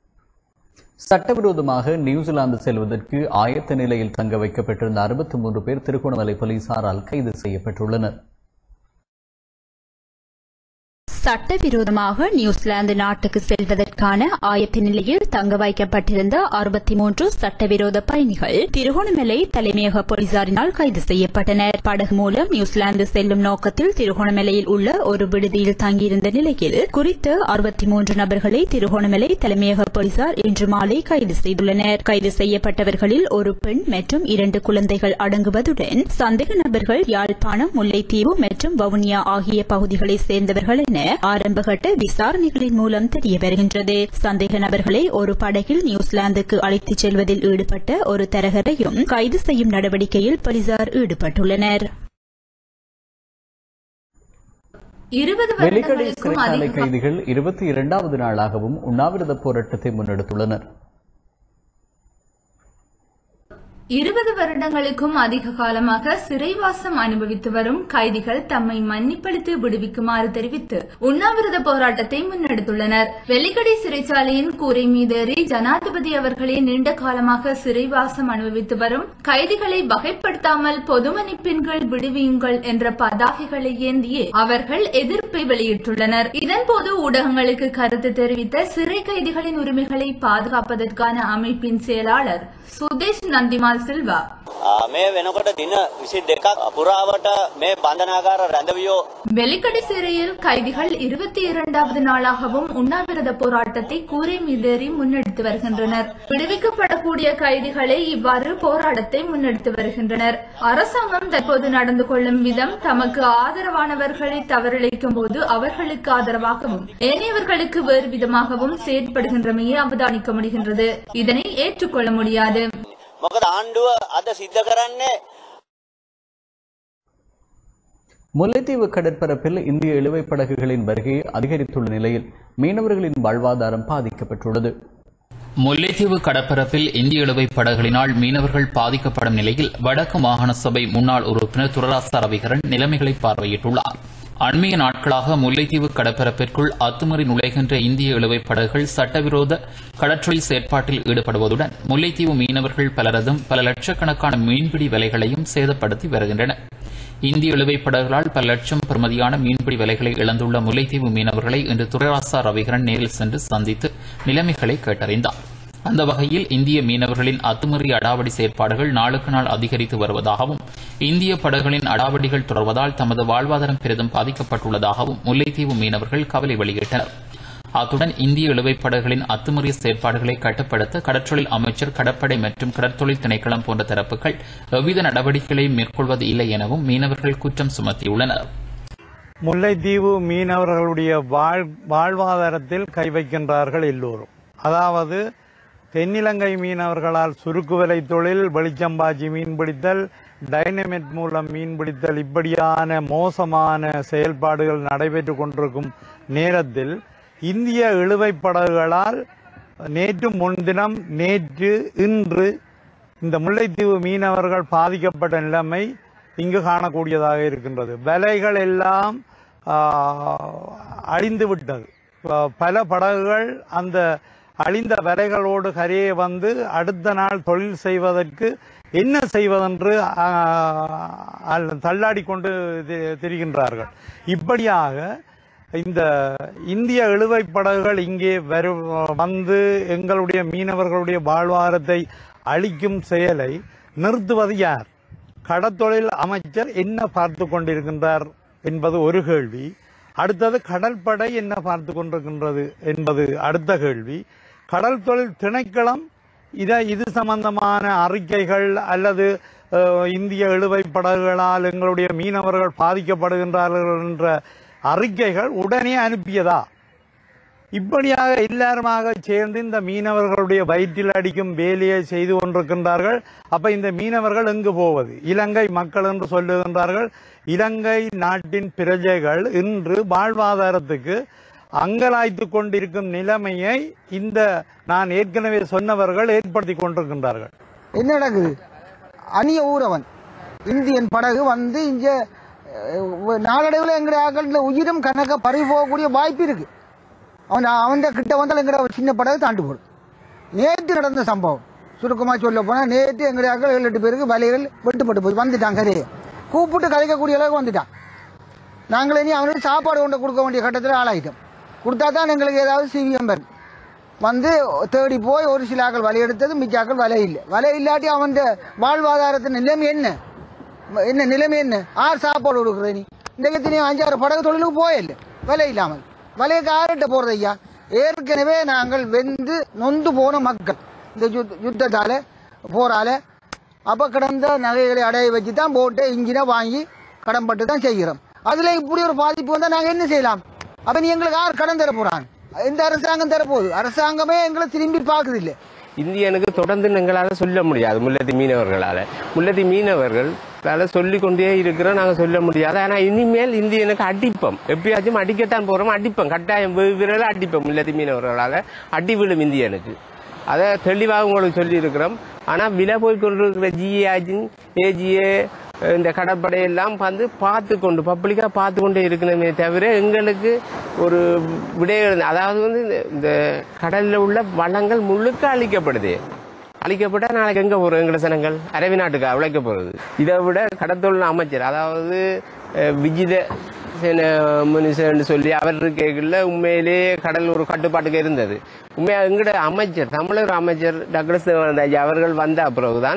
சட்டவிரோதமாக நியூசிலாந்து செல்வதற்கு ஆயத்த நிலையில் தங்க வைக்கப்பட்டிருந்த அறுபத்தி மூன்று பேர் திருகோணமலை போலீசாரால் கைது செய்யப்பட்டுள்ளனர் சட்டவிரோதமாக நியூசிலாந்து நாட்டுக்கு செல்வதற்கான ஆயத்த நிலையில் தங்க வைக்கப்பட்டிருந்த அறுபத்தி மூன்று சட்டவிரோத பயணிகள் திருகோணமலை தலைமையக போலீசாரினால் கைது செய்யப்பட்டனர் படகு மூலம் நியூசிலாந்து செல்லும் நோக்கத்தில் திருகோணமலையில் உள்ள ஒரு விடுதியில் தங்கியிருந்த நிலையில் குறித்த அறுபத்தி மூன்று நபர்களை திருகோணமலை தலைமையக போலீசார் இன்று மாலை கைது செய்துள்ளனர் கைது செய்யப்பட்டவர்களில் ஒரு பெண் மற்றும் இரண்டு குழந்தைகள் அடங்குவதுடன் சந்தேக நபர்கள் யாழ்ப்பாணம் முல்லைத்தீவு மற்றும் வவுனியா ஆகிய பகுதிகளைச் சேர்ந்தவர்கள் என ஆரம்பகட்ட விசாரணைகளின் மூலம் தெரிய வருகின்றது சந்தேக நபர்களை ஒரு படகில் நியூசிலாந்துக்கு அழைத்துச் செல்வதில் ஈடுபட்ட ஒரு தரகரையும் கைது செய்யும் நடவடிக்கையில் போலீசார் ஈடுபட்டுள்ளனர் இருபது வெலிக்கடை வருடங்களுக்கும் சிறைச்சாலை அதிக கைதிகள் இருபத்தி இரண்டாவது நாளாகவும் உண்ணாவிரத போராட்டத்தை முன்னெடுத்துள்ளனர் இருபது வருடங்களுக்கும் அதிக காலமாக சிறைவாசம் அனுபவித்து வரும் கைதிகள் தம்மை மன்னிப்பளித்து விடுவிக்குமாறு தெரிவித்து உண்ணாவிரத போராட்டத்தை முன்னெடுத்துள்ளனர் வெள்ளிக்கடை சிறைச்சாலையின் கூரை மீதேறி ஜனாதிபதி அவர்களே நீண்ட காலமாக சிறைவாசம் அனுபவித்து வரும் கைதிகளை வகைப்படுத்தாமல் பொது மன்னிப்பின் கீழ் விடுவியுங்கள் என்ற பதாகைகளை ஏந்தியே அவர்கள் எதிர்ப்பை வெளியிட்டுள்ளனர் இதன்போது ஊடகங்களுக்கு கருத்து தெரிவித்த சிறை கைதிகளின் உரிமைகளை பாதுகாப்பதற்கான அமைப்பின் செயலாளர் சுதேஷ் நந்திமால் சில்வா මේ වෙනකොට දින විසි දෙකක් පුරාවට මේ බන්ධනාගාර රැඳවියෝ வெலிக்கடை சிறையில் கைதிகள் இருபத்தி இரண்டாவது நாளாகவும் உண்ணாவிரத போராட்டத்தை கூரை மீதேறி முன்னெடுத்து வருகின்றனர் விடுவிக்கப்படக்கூடிய கைதிகளே இவ்வாறு போராட்டத்தை முன்னெடுத்து வருகின்றனர் அரசாங்கம் தற்போது நடந்து கொள்ளும் விதம் தமக்கு ஆதரவானவர்களை தவறிழைக்கும் போது அவர்களுக்கு ஆதரவாகவும் ஏனையவர்களுக்கு வேறு விதமாகவும் செயற்படுகின்றமையே அவதானிக்க முடிகின்றது இதனை ஏற்றுக்கொள்ள முடியாது මොකද ආණ්ඩුව අද සිද්ධ කරන්නේ முல்லைத்தீவு கடற்பரப்பில் இந்திய இழுவைப் படகுகளின் வருகை அதிகரித்துள்ள நிலையில் மீனவர்களின் வாழ்வாதாரம் பாதிக்கப்பட்டுள்ளது முல்லைத்தீவு கடற்பரப்பில் இந்திய இழுவைப் படகுகளினால் மீனவர்கள் பாதிக்கப்படும் நிலையில் வடக்கு மாகாண சபை முன்னாள் உறுப்பினர் துரராசா ரவிகரன் நிலைமைகளை பார்வையிட்டுள்ளார் அண்மைய நாட்களாக முல்லைத்தீவு கடற்பரப்பிற்குள் அத்துமீறி நுழைகின்ற இந்திய இழுவைப் படகுகள் சட்டவிரோத கடற்றொழில் செயற்பாட்டில் ஈடுபடுவதுடன் முல்லைத்தீவு மீனவர்கள் பலரதும் பல லட்சக்கணக்கான மீன்பிடி வலைகளையும் சேதப்படுத்தி வருகின்றன இந்திய இழுவைப் படகுகளால் பல லட்சம் பெறுமதியான மீன்பிடி விலைகளை இழந்துள்ள முல்லைத்தீவு மீனவர்களை இன்று துரைராசா ரவிகரன் நேரில் சென்று சந்தித்து நிலைமைகளை கேட்டறிந்தார் அந்த வகையில் இந்திய மீனவர்களின் அத்துமீறி அடாவடி செயற்பாடுகள் நாளுக்கு நாள் அதிகரித்து வருவதாகவும் இந்திய படகுகளின் அடாவடிகள் தொடர்வதால் தமது வாழ்வாதாரம் பெரிதும் பாதிக்கப்பட்டுள்ளதாகவும் முல்லைத்தீவு மீனவர்கள் கவலை வெளியிட்டனர் அத்துடன் இந்திய இழுவைப் படகுகளின் அத்துமீறிய செயற்பாடுகளை கட்டுப்படுத்த கடற்றொழில் அமைச்சர் கடற்படை மற்றும் கடற்தொழில் திணைக்களம் போன்ற தரப்புகள் எவ்வித நடவடிக்கைகளையும் மேற்கொள்வது இல்லை எனவும் மீனவர்கள் குற்றம் சுமத்தியுள்ளனர் முல்லைத்தீவு மீனவர்களுடைய வாழ் வாழ்வாதாரத்தில் கை வைக்கின்றார்கள் எல்லோரும் அதாவது தென்னிலங்கை மீனவர்களால் சுருக்கு வலை தொழில் வெளிச்சம்பாச்சி மீன்பிடித்தல் டைனமெட் மூலம் மீன்பிடித்தல் இப்படியான மோசமான செயல்பாடுகள் நடைபெற்று கொண்டிருக்கும் நேரத்தில் இந்திய இழுவைப் படகுகளால் நேற்று முன்தினம் நேற்று இன்று இந்த முல்லைத்தீவு மீனவர்கள் பாதிக்கப்பட்ட நிலைமை இங்கு காணக்கூடியதாக இருக்கின்றது விலைகள் எல்லாம் ஆ, அழிந்து விட்டது ப- பல படகுகள் அந்த அழிந்த விலைகளோடு கரையே வந்து அடுத்த நாள் தொழில் செய்வதற்கு என்ன செய்வதென்று ஆ, அல்ல- தள்ளாடி கொண்டு தி- திரிகின்றார்கள் இப்படியாக இந்த இந்திய இழுவைப் படகுகள் இங்கே வரு வந்து எங்களுடைய மீனவர்களுடைய வாழ்வாதாரத்தை அளிக்கும் செயலை நிறுத்துவது யார் கடற்தொழில் அமைச்சர் என்ன பார்த்து கொண்டிருக்கின்றார் என்பது ஒரு கேள்வி அடுத்தது கடற்படை என்ன பார்த்து கொண்டிருக்கின்றது என்பது அடுத்த கேள்வி கடல் தொழில் திணைக்களம் இதை இது சம்பந்தமான அறிக்கைகள் அல்லது அஹ், இந்திய இழுவைப் படகுகளால் எங்களுடைய மீனவர்கள் பாதிக்கப்படுகின்றார்கள் என்ற அறிக்கைகள் உடனே அனுப்பியதா இப்படியாக எல்லாருமாக சேர்ந்து இந்த மீனவர்களுடைய வயிற்றில் அடிக்கும் வேலையை செய்து கொண்டிருக்கின்றார்கள் அப்ப இந்த மீனவர்கள் எங்கு போவது இலங்கை மக்கள் என்று சொல்லுகின்றார்கள் இலங்கை நாட்டின் பிரஜைகள் இன்று வாழ்வாதாரத்துக்கு அங்கலாய்த்து கொண்டிருக்கும் நிலைமையை இந்த நான் ஏற்கனவே சொன்னவர்கள் ஏற்படுத்தி கொண்டிருக்கின்றார்கள் என்ன நடக்குது அந்நிய ஊரவன் இந்தியன் படகு வந்து இங்க அஹ், நாளடைவில் எங்களுடைய ஆக்கள் உயிரும் கணக்க பறி போகக்கூடிய வாய்ப்பு இருக்கு அவன் அவன் கிட்ட வந்தால் எங்கட ஒரு சின்ன படகு தாண்டு போடும் நேற்று நடந்த சம்பவம் சுருக்கமாக சொல்ல போனால் நேற்று எங்களுடைய ஆக்கள் ஏழு எட்டு பேருக்கு வலைகள் வெட்டுப்பட்டு போய் வந்துட்டான் கரையே கூப்பிட்டு கலைக்கக்கூடிய அளவுக்கு வந்துட்டான் நாங்கள் இனி அவனுக்கு சாப்பாடு கொண்டு கொடுக்க வேண்டிய கட்டத்தில் ஆளாயிட்டோம் கொடுத்தா தான் எங்களுக்கு ஏதாவது சிவிஎம் வரும் வந்து தேடி போய் ஒரு சில ஆக்கள் வலை எடுத்தது மிச்ச ஆக்கள் வலை இல்லை வலை இல்லாட்டி அவன் வாழ்வாதாரத்தின் நிலைமை என்ன என்ன நிலைமை என்ன ஆர் சாப்பாடு கொடுக்குற நீ இந்த எத்தனை அஞ்சாறு படகு தொழிலுக்கு போயில்லை வலை இல்லாமல் வலைக்கு ஆறுகிட்ட போறது ஐயா ஏற்கனவே நாங்கள் வெந்து நொந்து போன மக்கள் இந்த யுத்த- யுத்தத்தால போரால அப்ப கிடந்த நகைகளை அடைய வச்சு தான் போட்டு இன்ஜினை வாங்கி கடன் பட்டு தான் செய்கிறோம் அதுல இப்படி ஒரு பாதிப்பு வந்தா நாங்க என்ன செய்யலாம் அப்ப நீ எங்களுக்கு யார் கடன் தர போறான் எந்த அரசாங்கம் தரப்போகுது அரசாங்கமே எங்களை திரும்பி பார்க்குது இல்லை இந்தியனுக்கு தொடர்ந்து எங்களால் சொல்ல முடியாது முல்லத்தி மீனவர்களால் முல்லத்தி மீனவர்கள் சொல்லி கொண்டே இருக்கிறோம் நாங்கள் சொல்ல முடியாது ஆனால் இனிமேல் இந்தியனுக்கு அடிப்போம் எப்பயாச்சும் அடிக்கத்தான் போகிறோம் அடிப்போம் கட்டாயம் விரல அடிப்போம் முல்லத்தி மீனவர்களால் அடி விழும் இந்தியனுக்கு அதை தெளிவாக உங்களுக்கு சொல்லி இருக்கிறோம் ஆனால் விலை போய் கொண்டிருக்கிற ஜிஏஜின் ஏஜிஏ இந்த கடற்படையெல்லாம் வந்து பார்த்து கொண்டு பப்ளிக்காக பார்த்து கொண்டே இருக்கணுமே தவிர எங்களுக்கு ஒரு விடயம் அதாவது வந்து இந்த- இந்த கடலில் உள்ள வளங்கள் முழுக்க அழிக்கப்படுது அழிக்கப்பட்டா நாளைக்கு எங்க போறோம் எங்களை சனங்கள் அரபி நாட்டுக்கு அழைக்க போறது இதை விட கடத்தொழில் அமைச்சர் அதாவது அஹ், விஜித சேன மனுஷன் சொல்லி அவர் இருக்கைகள்ல உண்மையிலே கடல் ஒரு கட்டுப்பாட்டுக்கு இருந்தது உண்மையா எங்கட அமைச்சர் தமிழர் அமைச்சர் டாக்டர் சிவானந்த ஐயா அவர்கள் வந்த பிறகுதான்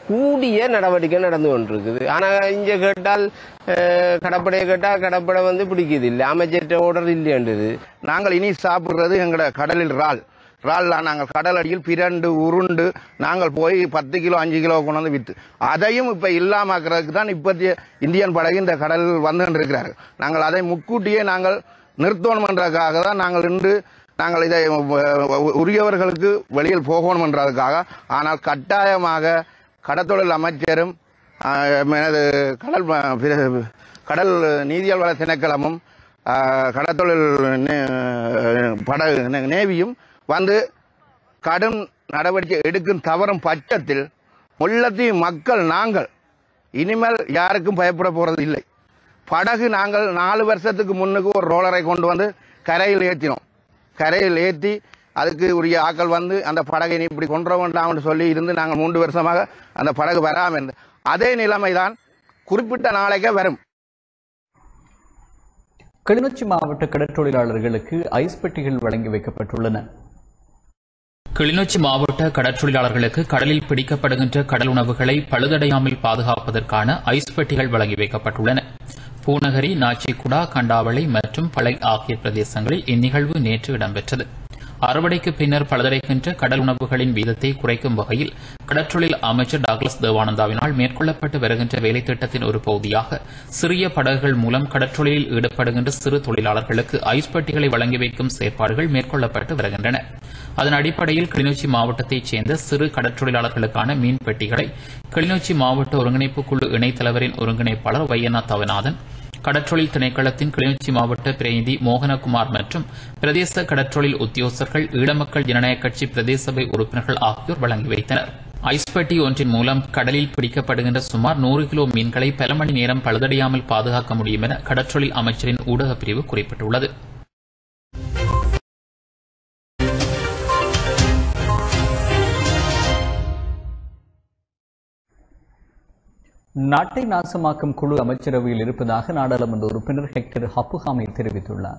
கூடிய நடவடிக்கை நடந்து கொண்டிருக்குது ஆனா இங்க கேட்டால் அஹ், கடப்படையை கேட்டால் கடப்படை வந்து பிடிக்குது இல்லை அமைச்சர்கிட்ட ஓர்டர் இல்லைன்றது நாங்கள் இனி சாப்பிடுறது எங்களோட கடலில் இறால் இறால்லாம் நாங்கள் கடல் அடியில் பிரண்டு உருண்டு நாங்கள் போய் பத்து கிலோ அஞ்சு கிலோ கொண்டு வந்து விற்று அதையும் இப்போ இல்லாமக்கிறதுக்கு தான் இப்போதைய இந்தியன் படகு இந்த கடலில் வந்து இருக்கிறார் நாங்கள் அதை முக்கூட்டியே நாங்கள் நிறுத்தணுமென்றதுக்காக தான் நாங்கள் இன்று நாங்கள் இதை அஹ், உரியவர்களுக்கு வெளியில் போகணுமென்றதுக்காக ஆனால் கட்டாயமாக கடத்தொழில் அமைச்சரும் அஹ், எனது கடல் ம- பிர- கடல் நீதியல் வள திணைக்களமும் அஹ், கடத்தொழில் நே- படகு நே- நேவியும் வந்து கடும் நடவடிக்கை எடுக்கும் தவறும் பட்சத்தில் முல்லத்தீவு மக்கள் நாங்கள் இனிமேல் யாருக்கும் பயப்பட போறது இல்லை படகு நாங்கள் நாலு வருஷத்துக்கு முன்னுக்கு ஒரு ரோலரை கொண்டு வந்து கரையில் ஏற்றினோம் கரையில் ஏற்றி அதுக்கு உரிய ஆட்கள் வந்து அந்த படகை நீ இப்படி கொண்டு வர வேண்டாம்னு சொல்லி இருந்து நாங்கள் மூன்று வருஷமாக அந்த படகு வராமல் இருந்து அதே நிலைமை தான் குறிப்பிட்ட நாளைக்கே வரும் கிளிநொச்சி மாவட்ட கடற்றொழிலாளர்களுக்கு ஐஸ் பெட்டிகள் வழங்கி வைக்கப்பட்டுள்ளன கிளிநொச்சி மாவட்ட கடற்றொழிலாளர்களுக்கு கடலில் பிடிக்கப்படுகின்ற கடல் உணவுகளை பழுதடையாமல் பாதுகாப்பதற்கான ஐஸ் பெட்டிகள் வழங்கி வைக்கப்பட்டுள்ளன பூநகரி நாச்சிக்குடா கண்டாவளை மற்றும் பளை ஆகிய பிரதேசங்களில் இந்நிகழ்வு நேற்று இடம்பெற்றது அறுவடைக்கு பின்னர் பழுதடைகின்ற கடல் உணவுகளின் வீதத்தை குறைக்கும் வகையில் கடற்றொழில் அமைச்சர் டாக்லஸ் தேவானந்தாவினால் மேற்கொள்ளப்பட்டு வருகின்ற வேலைத்திட்டத்தின் ஒரு பகுதியாக சிறிய படகுகள் மூலம் கடற்றொழிலில் ஈடுபடுகின்ற சிறு தொழிலாளர்களுக்கு ஐஸ் பெட்டிகளை வழங்கி வைக்கும் செயற்பாடுகள் மேற்கொள்ளப்பட்டு வருகின்றன அதன் அடிப்படையில் கிளிநொச்சி மாவட்டத்தைச் சேர்ந்த சிறு கடற்றொழிலாளர்களுக்கான மீன் பெட்டிகளை கிளிநொச்சி மாவட்ட ஒருங்கிணைப்பு குழு இணைத்தலைவரின் ஒருங்கிணைப்பாளர் வையனா தவநாதன் கடற்றொழில் திணைக்களத்தின் கிளிநொச்சி மாவட்ட பிரதிநிதி மோகனகுமார் மற்றும் பிரதேச கடற்றொழில் உத்தியோகஸ்தர்கள் ஈழமக்கள் ஜனநாயக கட்சி பிரதேச சபை உறுப்பினர்கள் ஆகியோர் வழங்கி வைத்தனர் ஐஸ் பெட்டி ஒன்றின் மூலம் கடலில் பிடிக்கப்படுகின்ற சுமார் நூறு கிலோ மீன்களை பல மணி நேரம் பழுதடையாமல் பாதுகாக்க முடியும் என கடற்றொழில் அமைச்சரின் ஊடகப் பிரிவு குறிப்பிட்டுள்ளது நாட்டை நாசமாக்கும் குழு அமைச்சரவையில் இருப்பதாக நாடாளுமன்ற உறுப்பினர் ஹெக்டர் ஹப்புஹாமி தெரிவித்துள்ளார்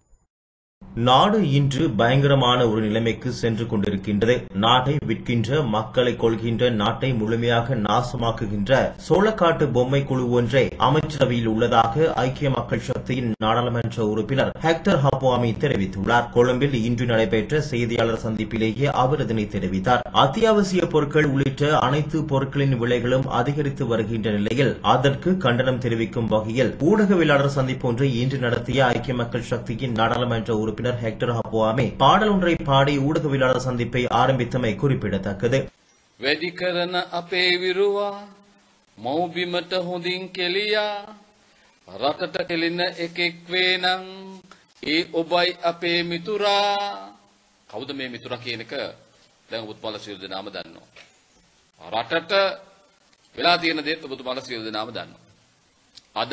நாடு இன்று பயங்கரமான ஒரு நிலைமைக்கு சென்று கொண்டிருக்கின்றது நாட்டை விற்கின்ற மக்களை கொள்கின்ற நாட்டை முழுமையாக நாசமாக்குகின்ற சோளக்காட்டு பொம்மை குழு ஒன்றை அமைச்சரவையில் உள்ளதாக ஐக்கிய மக்கள் சக்தியின் நாடாளுமன்ற உறுப்பினர் ஹெக்டர் ஹப்புவாமி தெரிவித்துள்ளார் கொழும்பில் இன்று நடைபெற்ற செய்தியாளர் சந்திப்பிலேயே அவர் இதனை தெரிவித்தார் அத்தியாவசிய பொருட்கள் உள்ளிட்ட அனைத்து பொருட்களின் விலைகளும் அதிகரித்து வருகின்ற நிலையில் அதற்கு கண்டனம் தெரிவிக்கும் வகையில் ஊடகவியலாளர் சந்திப்பு ஒன்றை இன்று நடத்திய ஐக்கிய மக்கள் சக்தியின் நாடாளுமன்ற உறுப்பினர் ஹெக்டர் ஹப்புவாமி பாடல் ஒன்றை பாடி ஊடகவியலாளர் சந்திப்பை ஆரம்பித்தமை குறிப்பிடத்தக்கது වැඩි කරන අපේ විරුවා මව්බිමට හොඳින් කෙලියා රටට කෙලින එකෙක් වේනං ඒ ඔබයි අපේ මිතුරා කවුද මේ මිතුරා කියන එක දැන් ඔබතුමාලා සියලු දෙනාම දන්නවා. රටට වෙලා තියෙන දේත් ඔබතුමාලා සියලු දෙනාම දන්නවා. අද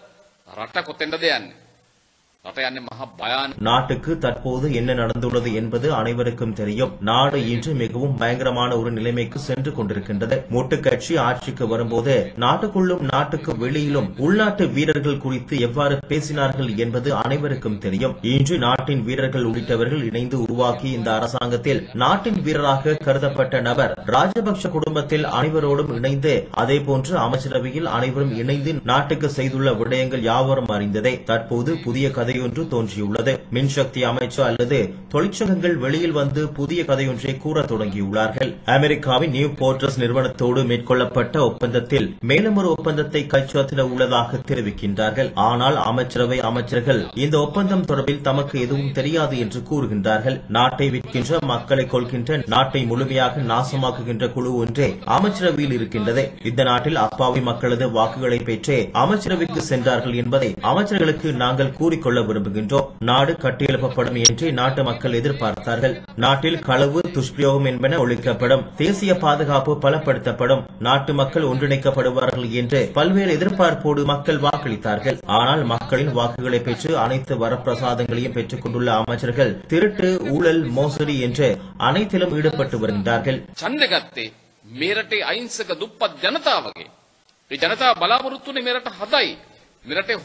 රට කොතෙන්ද යන්නේ? රට යන්නේ මහා භයානක நாட்டுக்கு தற்போது என்ன நடந்துள்ளது என்பது அனைவருக்கும் தெரியும் நாடு இன்று மிகவும் பயங்கரமான ஒரு நிலைமைக்கு சென்று கொண்டிருக்கின்றது மொட்டு கட்சி ஆட்சிக்கு வரும்போது நாட்டுக்குள்ளும் நாட்டுக்கு வெளியிலும் உள்நாட்டு வீரர்கள் குறித்து எவ்வாறு பேசினார்கள் என்பது அனைவருக்கும் தெரியும் இன்று நாட்டின் வீரர்கள் உள்ளிட்டவர்கள் இணைந்து உருவாக்கி இந்த அரசாங்கத்தில் நாட்டின் வீரராக கருதப்பட்ட நபர் ராஜபக்ஷ குடும்பத்தில் அனைவரோடும் இணைந்து அதே போன்று அமைச்சரவையில் அனைவரும் இணைந்து நாட்டுக்கு செய்துள்ள விடயங்கள் யாவரும் அறிந்ததே தற்போது புதிய கதையொன்று தோன்றியுள்ளது மின்சக்தி அமைச்சு அல்லது தொழிற்சங்கங்கள் வெளியில் வந்து புதிய கதையொன்றை கூற தொடங்கியுள்ளார்கள் அமெரிக்காவின் நியூ போர்ட்ரஸ் நிறுவனத்தோடு மேற்கொள்ளப்பட்ட ஒப்பந்தத்தில் மேலும் ஒரு ஒப்பந்தத்தை கைச்சாத்திட உள்ளதாக தெரிவிக்கின்றார்கள் ஆனால் அமைச்சரவை அமைச்சர்கள் இந்த ஒப்பந்தம் தொடர்பில் தமக்கு எதுவும் தெரியாது என்று கூறுகின்றார்கள் நாட்டை விற்கின்ற மக்களை கொள்கின்ற நாட்டை முழுமையாக நாசமாக்குகின்ற குழு ஒன்றே அமைச்சரவையில் இருக்கின்றது இந்த நாட்டில் அப்பாவி மக்களது வாக்குகளை பெற்றே அமைச்சரவைக்கு சென்றார்கள் என்பதை அமைச்சர்களுக்கு நாங்கள் கூறிக்கொள்ள விரும்புகின்றோம் நாடு கட்டியெழுப்பப்படும் என்று நாட்டு மக்கள் எதிர்பார்த்தார்கள் நாட்டில் களவு துஷ்பிரயோகம் என்பன ஒழிக்கப்படும் தேசிய பாதுகாப்பு பலப்படுத்தப்படும் நாட்டு மக்கள் ஒன்றிணைக்கப்படுவார்கள் என்று பல்வேறு எதிர்பார்ப்போடு மக்கள் வாக்களித்தார்கள் ஆனால் மக்களின் வாக்குகளை பெற்று அனைத்து வரப்பிரசாதங்களையும் பெற்றுக் கொண்டுள்ள அமைச்சர்கள் திருட்டு ஊழல் மோசடி என்று அனைத்திலும் ஈடுபட்டு வருகின்றார்கள் ඡන්ද ගත්තේ මේ රටේ අහිංසක දුප්පත් ජනතාවගේ. ඒ ජනතාව බලාපොරොත්තු වුණේ මේ රට හදයි. මේ රටේ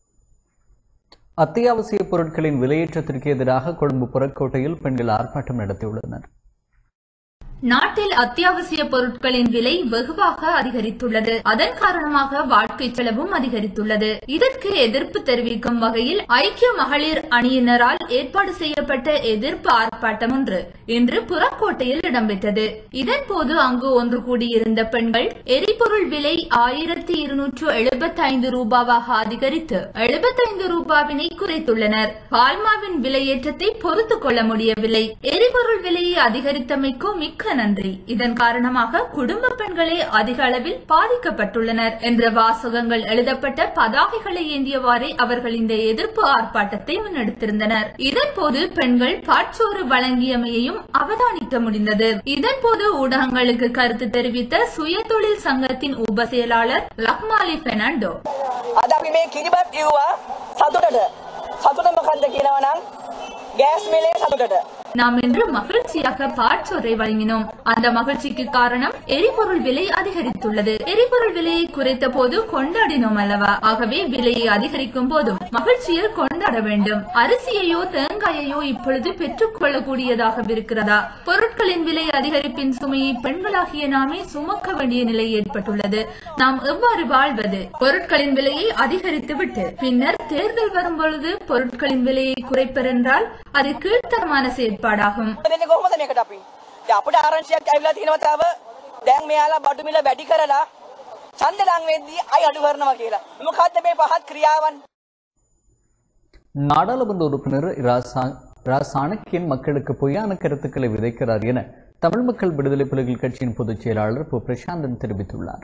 அத்தியாவசிய பொருட்களின் விலையேற்றத்திற்கு எதிராக கொழும்பு புறக்கோட்டையில் பெண்கள் ஆர்ப்பாட்டம் நடத்தியுள்ளனர் நாட்டில் அத்தியாவசிய பொருட்களின் விலை வெகுவாக அதிகரித்துள்ளது அதன் காரணமாக வாழ்க்கை செலவும் அதிகரித்துள்ளது இதற்கு எதிர்ப்பு தெரிவிக்கும் வகையில் ஐக்கிய மகளிர் அணியினரால் ஏற்பாடு செய்யப்பட்ட எதிர்ப்பு ஆர்ப்பாட்டம் ஒன்று இன்று புறக்கோட்டையில் இடம்பெற்றது இதன்போது அங்கு ஒன்று கூடியிருந்த பெண்கள் எரிபொருள் விலை ஆயிரத்தி இருநூற்று எழுபத்தி ஐந்து ரூபாவாக அதிகரித்து எழுபத்தைந்து ரூபாவினை குறைத்துள்ளனர் பால்மாவின் விலையேற்றத்தை பொறுத்துக் கொள்ள முடியவில்லை எரிபொருள் விலையை அதிகரித்தமைக்கு மிக்க நன்றி இதன் காரணமாக குடும்ப பெண்களே அதிக அளவில் பாதிக்கப்பட்டுள்ளனர் என்ற வாசகங்கள் எழுதப்பட்ட பதாகைகளை ஏந்தியவாறே அவர்கள் இந்த எதிர்ப்பு ஆர்ப்பாட்டத்தை முன்னெடுத்திருந்தனர் இதன்போது பெண்கள் பாட்சோறு வழங்கியமையையும் அவதானிக்க முடிந்தது இதன்போது ஊடகங்களுக்கு கருத்து தெரிவித்த சுயதொழில் சங்கத்தின் உப செயலாளர் லக்மாலி பெர்னாண்டோ අද අපි මේ කිරිබත් ඉව්වා සතුටට සතුට මොකන්ද කියනවනම් ගෑස් මිලේ සතුටට நாம் இன்று மகிழ்ச்சியாக பாட்சோரை வழங்கினோம் அந்த மகிழ்ச்சிக்கு காரணம் எரிபொருள் விலை அதிகரித்துள்ளது எரிபொருள் விலையை குறைத்த போது கொண்டாடினோம் அல்லவா ஆகவே விலையை அதிகரிக்கும் போதும் மகிழ்ச்சியில் கொண்டாட வேண்டும் அரிசியையோ தேங்காயையோ இப்பொழுது பெற்றுக் கொள்ளக்கூடியதாக இருக்கிறதா பொருட்களின் விலை அதிகரிப்பின் சுமையை பெண்களாகிய நாமே சுமக்க வேண்டிய நிலை ஏற்பட்டுள்ளது நாம் எவ்வாறு வாழ்வது பொருட்களின் விலையை அதிகரித்துவிட்டு பின்னர் தேர்தல் வரும் பொழுது பொருட்களின் விலையை குறைப்பர் என்றால் அது கீழ்த்தரமான செயற்பாடாகும் දෙන්නේ කොහොමද මේකට අපි දැන් අපිට ආරංචියක් ඇවිල්ලා තියෙනවා තාම දැන් මෙයාලා බඩු මිල වැඩි කරලා ඡන්ද ලං වෙද්දී අය අඩු කරනවා කියලා මොකද්ද මේ පහත් ක්‍රියාවන් நாடாளுமன்ற உறுப்பினர் இரா சா- இரா சாணக்கியன் மக்களுக்கு பொய்யான கருத்துக்களை விதைக்கிறார் என தமிழ் மக்கள் விடுதலை புலிகள் கட்சியின் பொதுச் செயலாளர் பு பிரசாந்தன் தெரிவித்துள்ளார்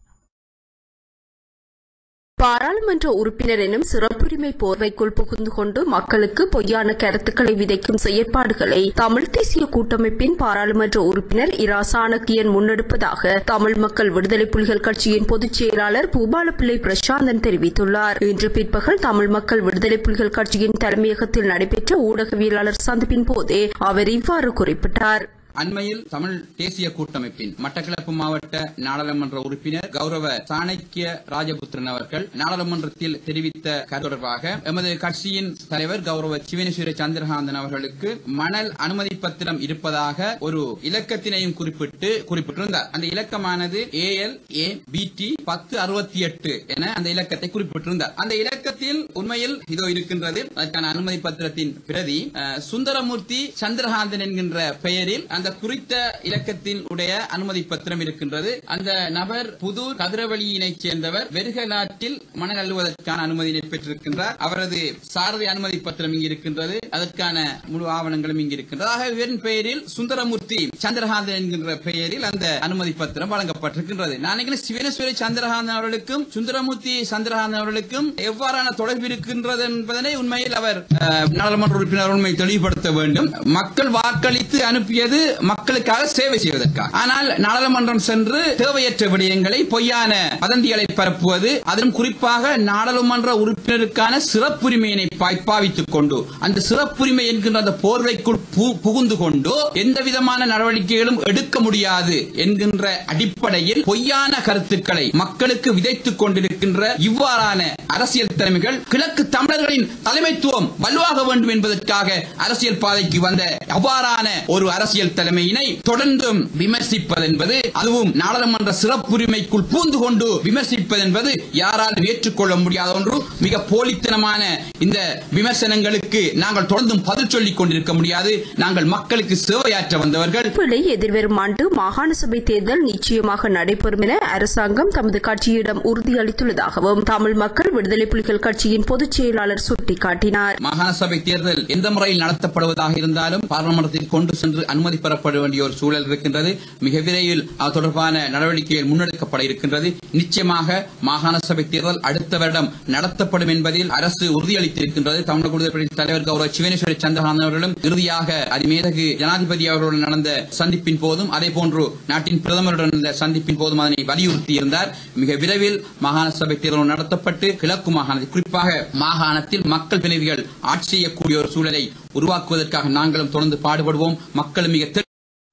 பாராளுமன்ற உறுப்பினர் எனும் சிறப்புரிமை போர்வைக்குள் புகுந்து கொண்டு மக்களுக்கு பொய்யான கருத்துக்களை விதைக்கும் செயற்பாடுகளை தமிழ் தேசிய கூட்டமைப்பின் பாராளுமன்ற உறுப்பினர் இரா சாணக்கியன் முன்னெடுப்பதாக தமிழ் மக்கள் விடுதலை புலிகள் கட்சியின் பொதுச் செயலாளர் பூபாலப்பிள்ளை பிரசாந்தன் தெரிவித்துள்ளார் இன்று பிற்பகல் தமிழ் மக்கள் விடுதலை புலிகள் கட்சியின் தலைமையகத்தில் நடைபெற்ற ஊடகவியலாளர் சந்திப்பின் போதே அவர் இவ்வாறு குறிப்பிட்டார் அண்மையில் தமிழ் தேசிய கூட்டமைப்பின் மட்டக்களப்பு மாவட்ட நாடாளுமன்ற உறுப்பினர் கௌரவ சாணக்கிய ராஜபுத்திரன் அவர்கள் நாடாளுமன்றத்தில் தெரிவித்த கருத்து தொடர்பாக எமது கட்சியின் தலைவர் கௌரவ சிவனேஸ்வர சந்திரகாந்தன் அவர்களுக்கு மணல் அனுமதி பத்திரம் இருப்பதாக ஒரு இலக்கத்தினையும் குறிப்பிட்டு குறிப்பிட்டிருந்தார் அந்த இலக்கமானது ஏஎல் ஏ பிடி பத்து அறுபத்தி எட்டு என அந்த இலக்கத்தை குறிப்பிட்டிருந்தார் அந்த இலக்கத்தில் உண்மையில் இதோ இருக்கின்றது அதற்கான அனுமதி பத்திரத்தின் பிரதி அஹ், சுந்தரமூர்த்தி சந்திரகாந்தன் என்கின்ற பெயரில் அந்த குறித்த இலக்கத்தில் உடைய அனுமதி பத்திரம் இருக்கின்றது அந்த நபர் புதூர் கதிரவழியினைச் சேர்ந்தவர் வெறுகலாற்றில் மணல் அள்ளுவதற்கான அனுமதியை பெற்றிருக்கின்றார் அவரது சாரதி அனுமதி பத்திரம் இங்கு இருக்கின்றது அதற்கான முழு ஆவணங்களும் இங்கு இருக்கின்றது ஆக இவரின் பெயரில் சுந்தரமூர்த்தி சந்திரகாந்தன் என்கின்ற பெயரில் அந்த அனுமதி பத்திரம் வழங்கப்பட்டிருக்கின்றது நான் நினைக்கிறேன் சிவனேஸ்வரி சந்திரகாந்தன் அவர்களுக்கும் சுந்தரமூர்த்தி சந்திரகாந்தன் அவர்களுக்கும் எவ்வாறான தொடர்பு இருக்கின்றது என்பதனை உண்மையில் அவர் அஹ், நாடாளுமன்ற உறுப்பினர் உண்மை தெளிவுபடுத்த வேண்டும் மக்கள் வாக்களித்து அனுப்பியது மக்களுக்காக சேவை செய்வதற்காக ஆனால் நாடாளுமன்றம் சென்று தேவையற்ற விடயங்களை பொய்யான வதந்திகளை பரப்புவது அதிலும் குறிப்பாக நாடாளுமன்ற உறுப்பினருக்கான சிறப்புரிமையினை பா- பாவித்துக் கொண்டு அந்த சிறப்புரிமை என்கின்ற அந்த போர்வைக்குள் பு- புகுந்து கொண்டு எந்த விதமான நடவடிக்கைகளும் எடுக்க முடியாது என்கின்ற அடிப்படையில் பொய்யான கருத்துக்களை மக்களுக்கு விதைத்துக் கொண்டிருக்கின்ற இவ்வாறான அரசியல் தலைமைகள் கிழக்கு தமிழர்களின் தலைமைத்துவம் வலுவாக வேண்டும் என்பதற்காக அரசியல் பாதைக்கு வந்த அவ்வாறான ஒரு அரசியல் தலைமையினை தொடர்ந்தும் விமர்சிப்பது என்பது அதுவும் நாடாளுமன்ற சிறப்புரிமைக்குள் பூந்து கொண்டு விமர்சிப்பது என்பது யாராலும் ஏற்றுக்கொள்ள முடியாத ஒன்று மிக போலித்தனமான இந்த விமர்சனங்களுக்கு நாங்கள் தொடர்ந்தும் பதில் சொல்லிக் கொண்டிருக்க முடியாது நாங்கள் மக்களுக்கு சேவையாற்ற வந்தவர்கள் இதேவேளை எதிர்வரும் ஆண்டு மாகாண சபை தேர்தல் நிச்சயமாக நடைபெறும் என அரசாங்கம் தமது கட்சியிடம் உறுதியளித்துள்ளதாகவும் தமிழ் மக்கள் விடுதலை புலிகள் கட்சியின் பொதுச் செயலாளர் சுட்டிக்காட்டினார் மாகாண சபை தேர்தல் எந்த முறையில் நடத்தப்படுவதாக இருந்தாலும் பாராளுமன்றத்தில் கொண்டு சென்று அனுமதி பெறப்பட வேண்டிய ஒரு சூழல் இருக்கின்றது மிக விரைவில் அது தொடர்பான நடவடிக்கைகள் முன்னெடுக்கப்பட இருக்கின்றது நிச்சயமாக மாகாண சபை தேர்தல் அடுத்த வருடம் நடத்தப்படும் என்பதில் அரசு உறுதியளித்திருக்கின்றது தமிழக விடுதலை புலிகள் தலைவர் கௌரவ சிவனேஸ்வரி சந்திரகாந்தன் அவர்களும் இறுதியாக அதிமேதகு ஜனாதிபதி அவர்களுடன் நடந்த சந்திப்பின் போதும் அதே போன்று நாட்டின் பிரதமருடன் நடந்த சந்திப்பின் போதும் அதனை வலியுறுத்தியிருந்தார் மிக விரைவில் மாகாண சபை தேர்தல் நடத்தப்பட்டு கிழக்கு மாகாணத்தில் குறிப்பாக மாகாணத்தில் மக்கள் பிரதிநிதிகள் ஆட்சி செய்யக்கூடிய ஒரு சூழலை உருவாக்குவதற்காக நாங்களும் தொடர்ந்து பாடுபடுவோம் மக்கள் மிக தெளி-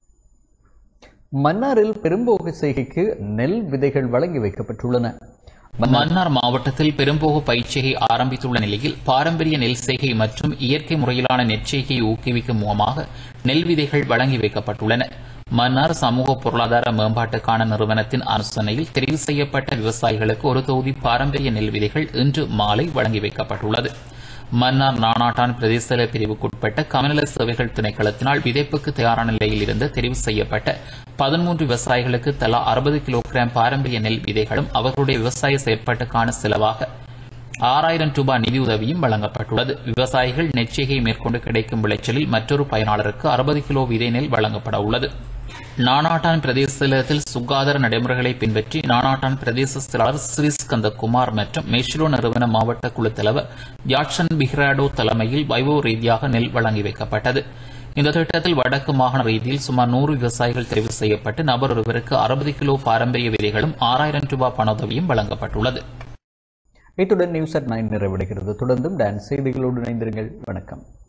மன்னாரில் பெரும்போக செய்கைக்கு நெல் விதைகள் வழங்கி வைக்கப்பட்டுள்ளன மன்னார் மாவட்டத்தில் பெரும்போக பயிற்சியை ஆரம்பித்துள்ள நிலையில் பாரம்பரிய நெல் செய்கை மற்றும் இயற்கை முறையிலான நெற்செய்கையை ஊக்குவிக்கும் முகமாக நெல் விதைகள் வழங்கி வைக்கப்பட்டுள்ளன மன்னார் சமூக பொருளாதார மேம்பாட்டுக்கான நிறுவனத்தின் அனுசரணையில் தெரிவு செய்யப்பட்ட விவசாயிகளுக்கு ஒரு தொகுதி பாரம்பரிய நெல் விதைகள் இன்று மாலை வழங்கி வைக்கப்பட்டுள்ளது மன்னார் நானாட்டான் பிரதேச பிரிவுக்குட்பட்ட கமநல சேவைகள் திணைக்களத்தினால் விதைப்புக்கு தயாரான நிலையில் இருந்த தெரிவு செய்யப்பட்ட பதிமூன்று விவசாயிகளுக்கு தலா அறுபது கிலோகிராம் பாரம்பரிய நெல் விதைகளும் அவர்களுடைய விவசாய செயற்பாட்டுக்கான செலவாக ஆறாயிரம் ரூபாய் நிதியுதவியும் வழங்கப்பட்டுள்ளது விவசாயிகள் நெச்சரிகை மேற்கொண்டு கிடைக்கும் விளைச்சலில் மற்றொரு பயனாளருக்கு அறுபது கிலோ விதை நெல் வழங்கப்பட உள்ளது நானாட்டான் பிரதேசத்தில் சுகாதார நடைமுறைகளை பின்பற்றி நானாட்டான் பிரதேச செயலாளர் ஸ்ரீஸ்கந்தகுமார் மற்றும் மெஷ்ரோ நிறுவன மாவட்ட குழு தலைவர் யாட்சன் பிஹ்ராடோ தலைமையில் வைபவ ரீதியாக நெல் வழங்கி வைக்கப்பட்டது இந்த திட்டத்தில் வடக்கு மாகாண ரீதியில் சுமார் நூறு விவசாயிகள் தெரிவு செய்யப்பட்டு நபர் ஒருவருக்கு அறுபது கிலோ பாரம்பரிய விதைகளும் ஆறாயிரம் ரூபாய் பணவுதவியும் வழங்கப்பட்டுள்ளது இத்துடன் நியூஸ் அட் நைன் நிறைவடைகிறது தொடர்ந்தும் டான்ஸ் செய்திகளோடு இணைந்திருங்கள் வணக்கம்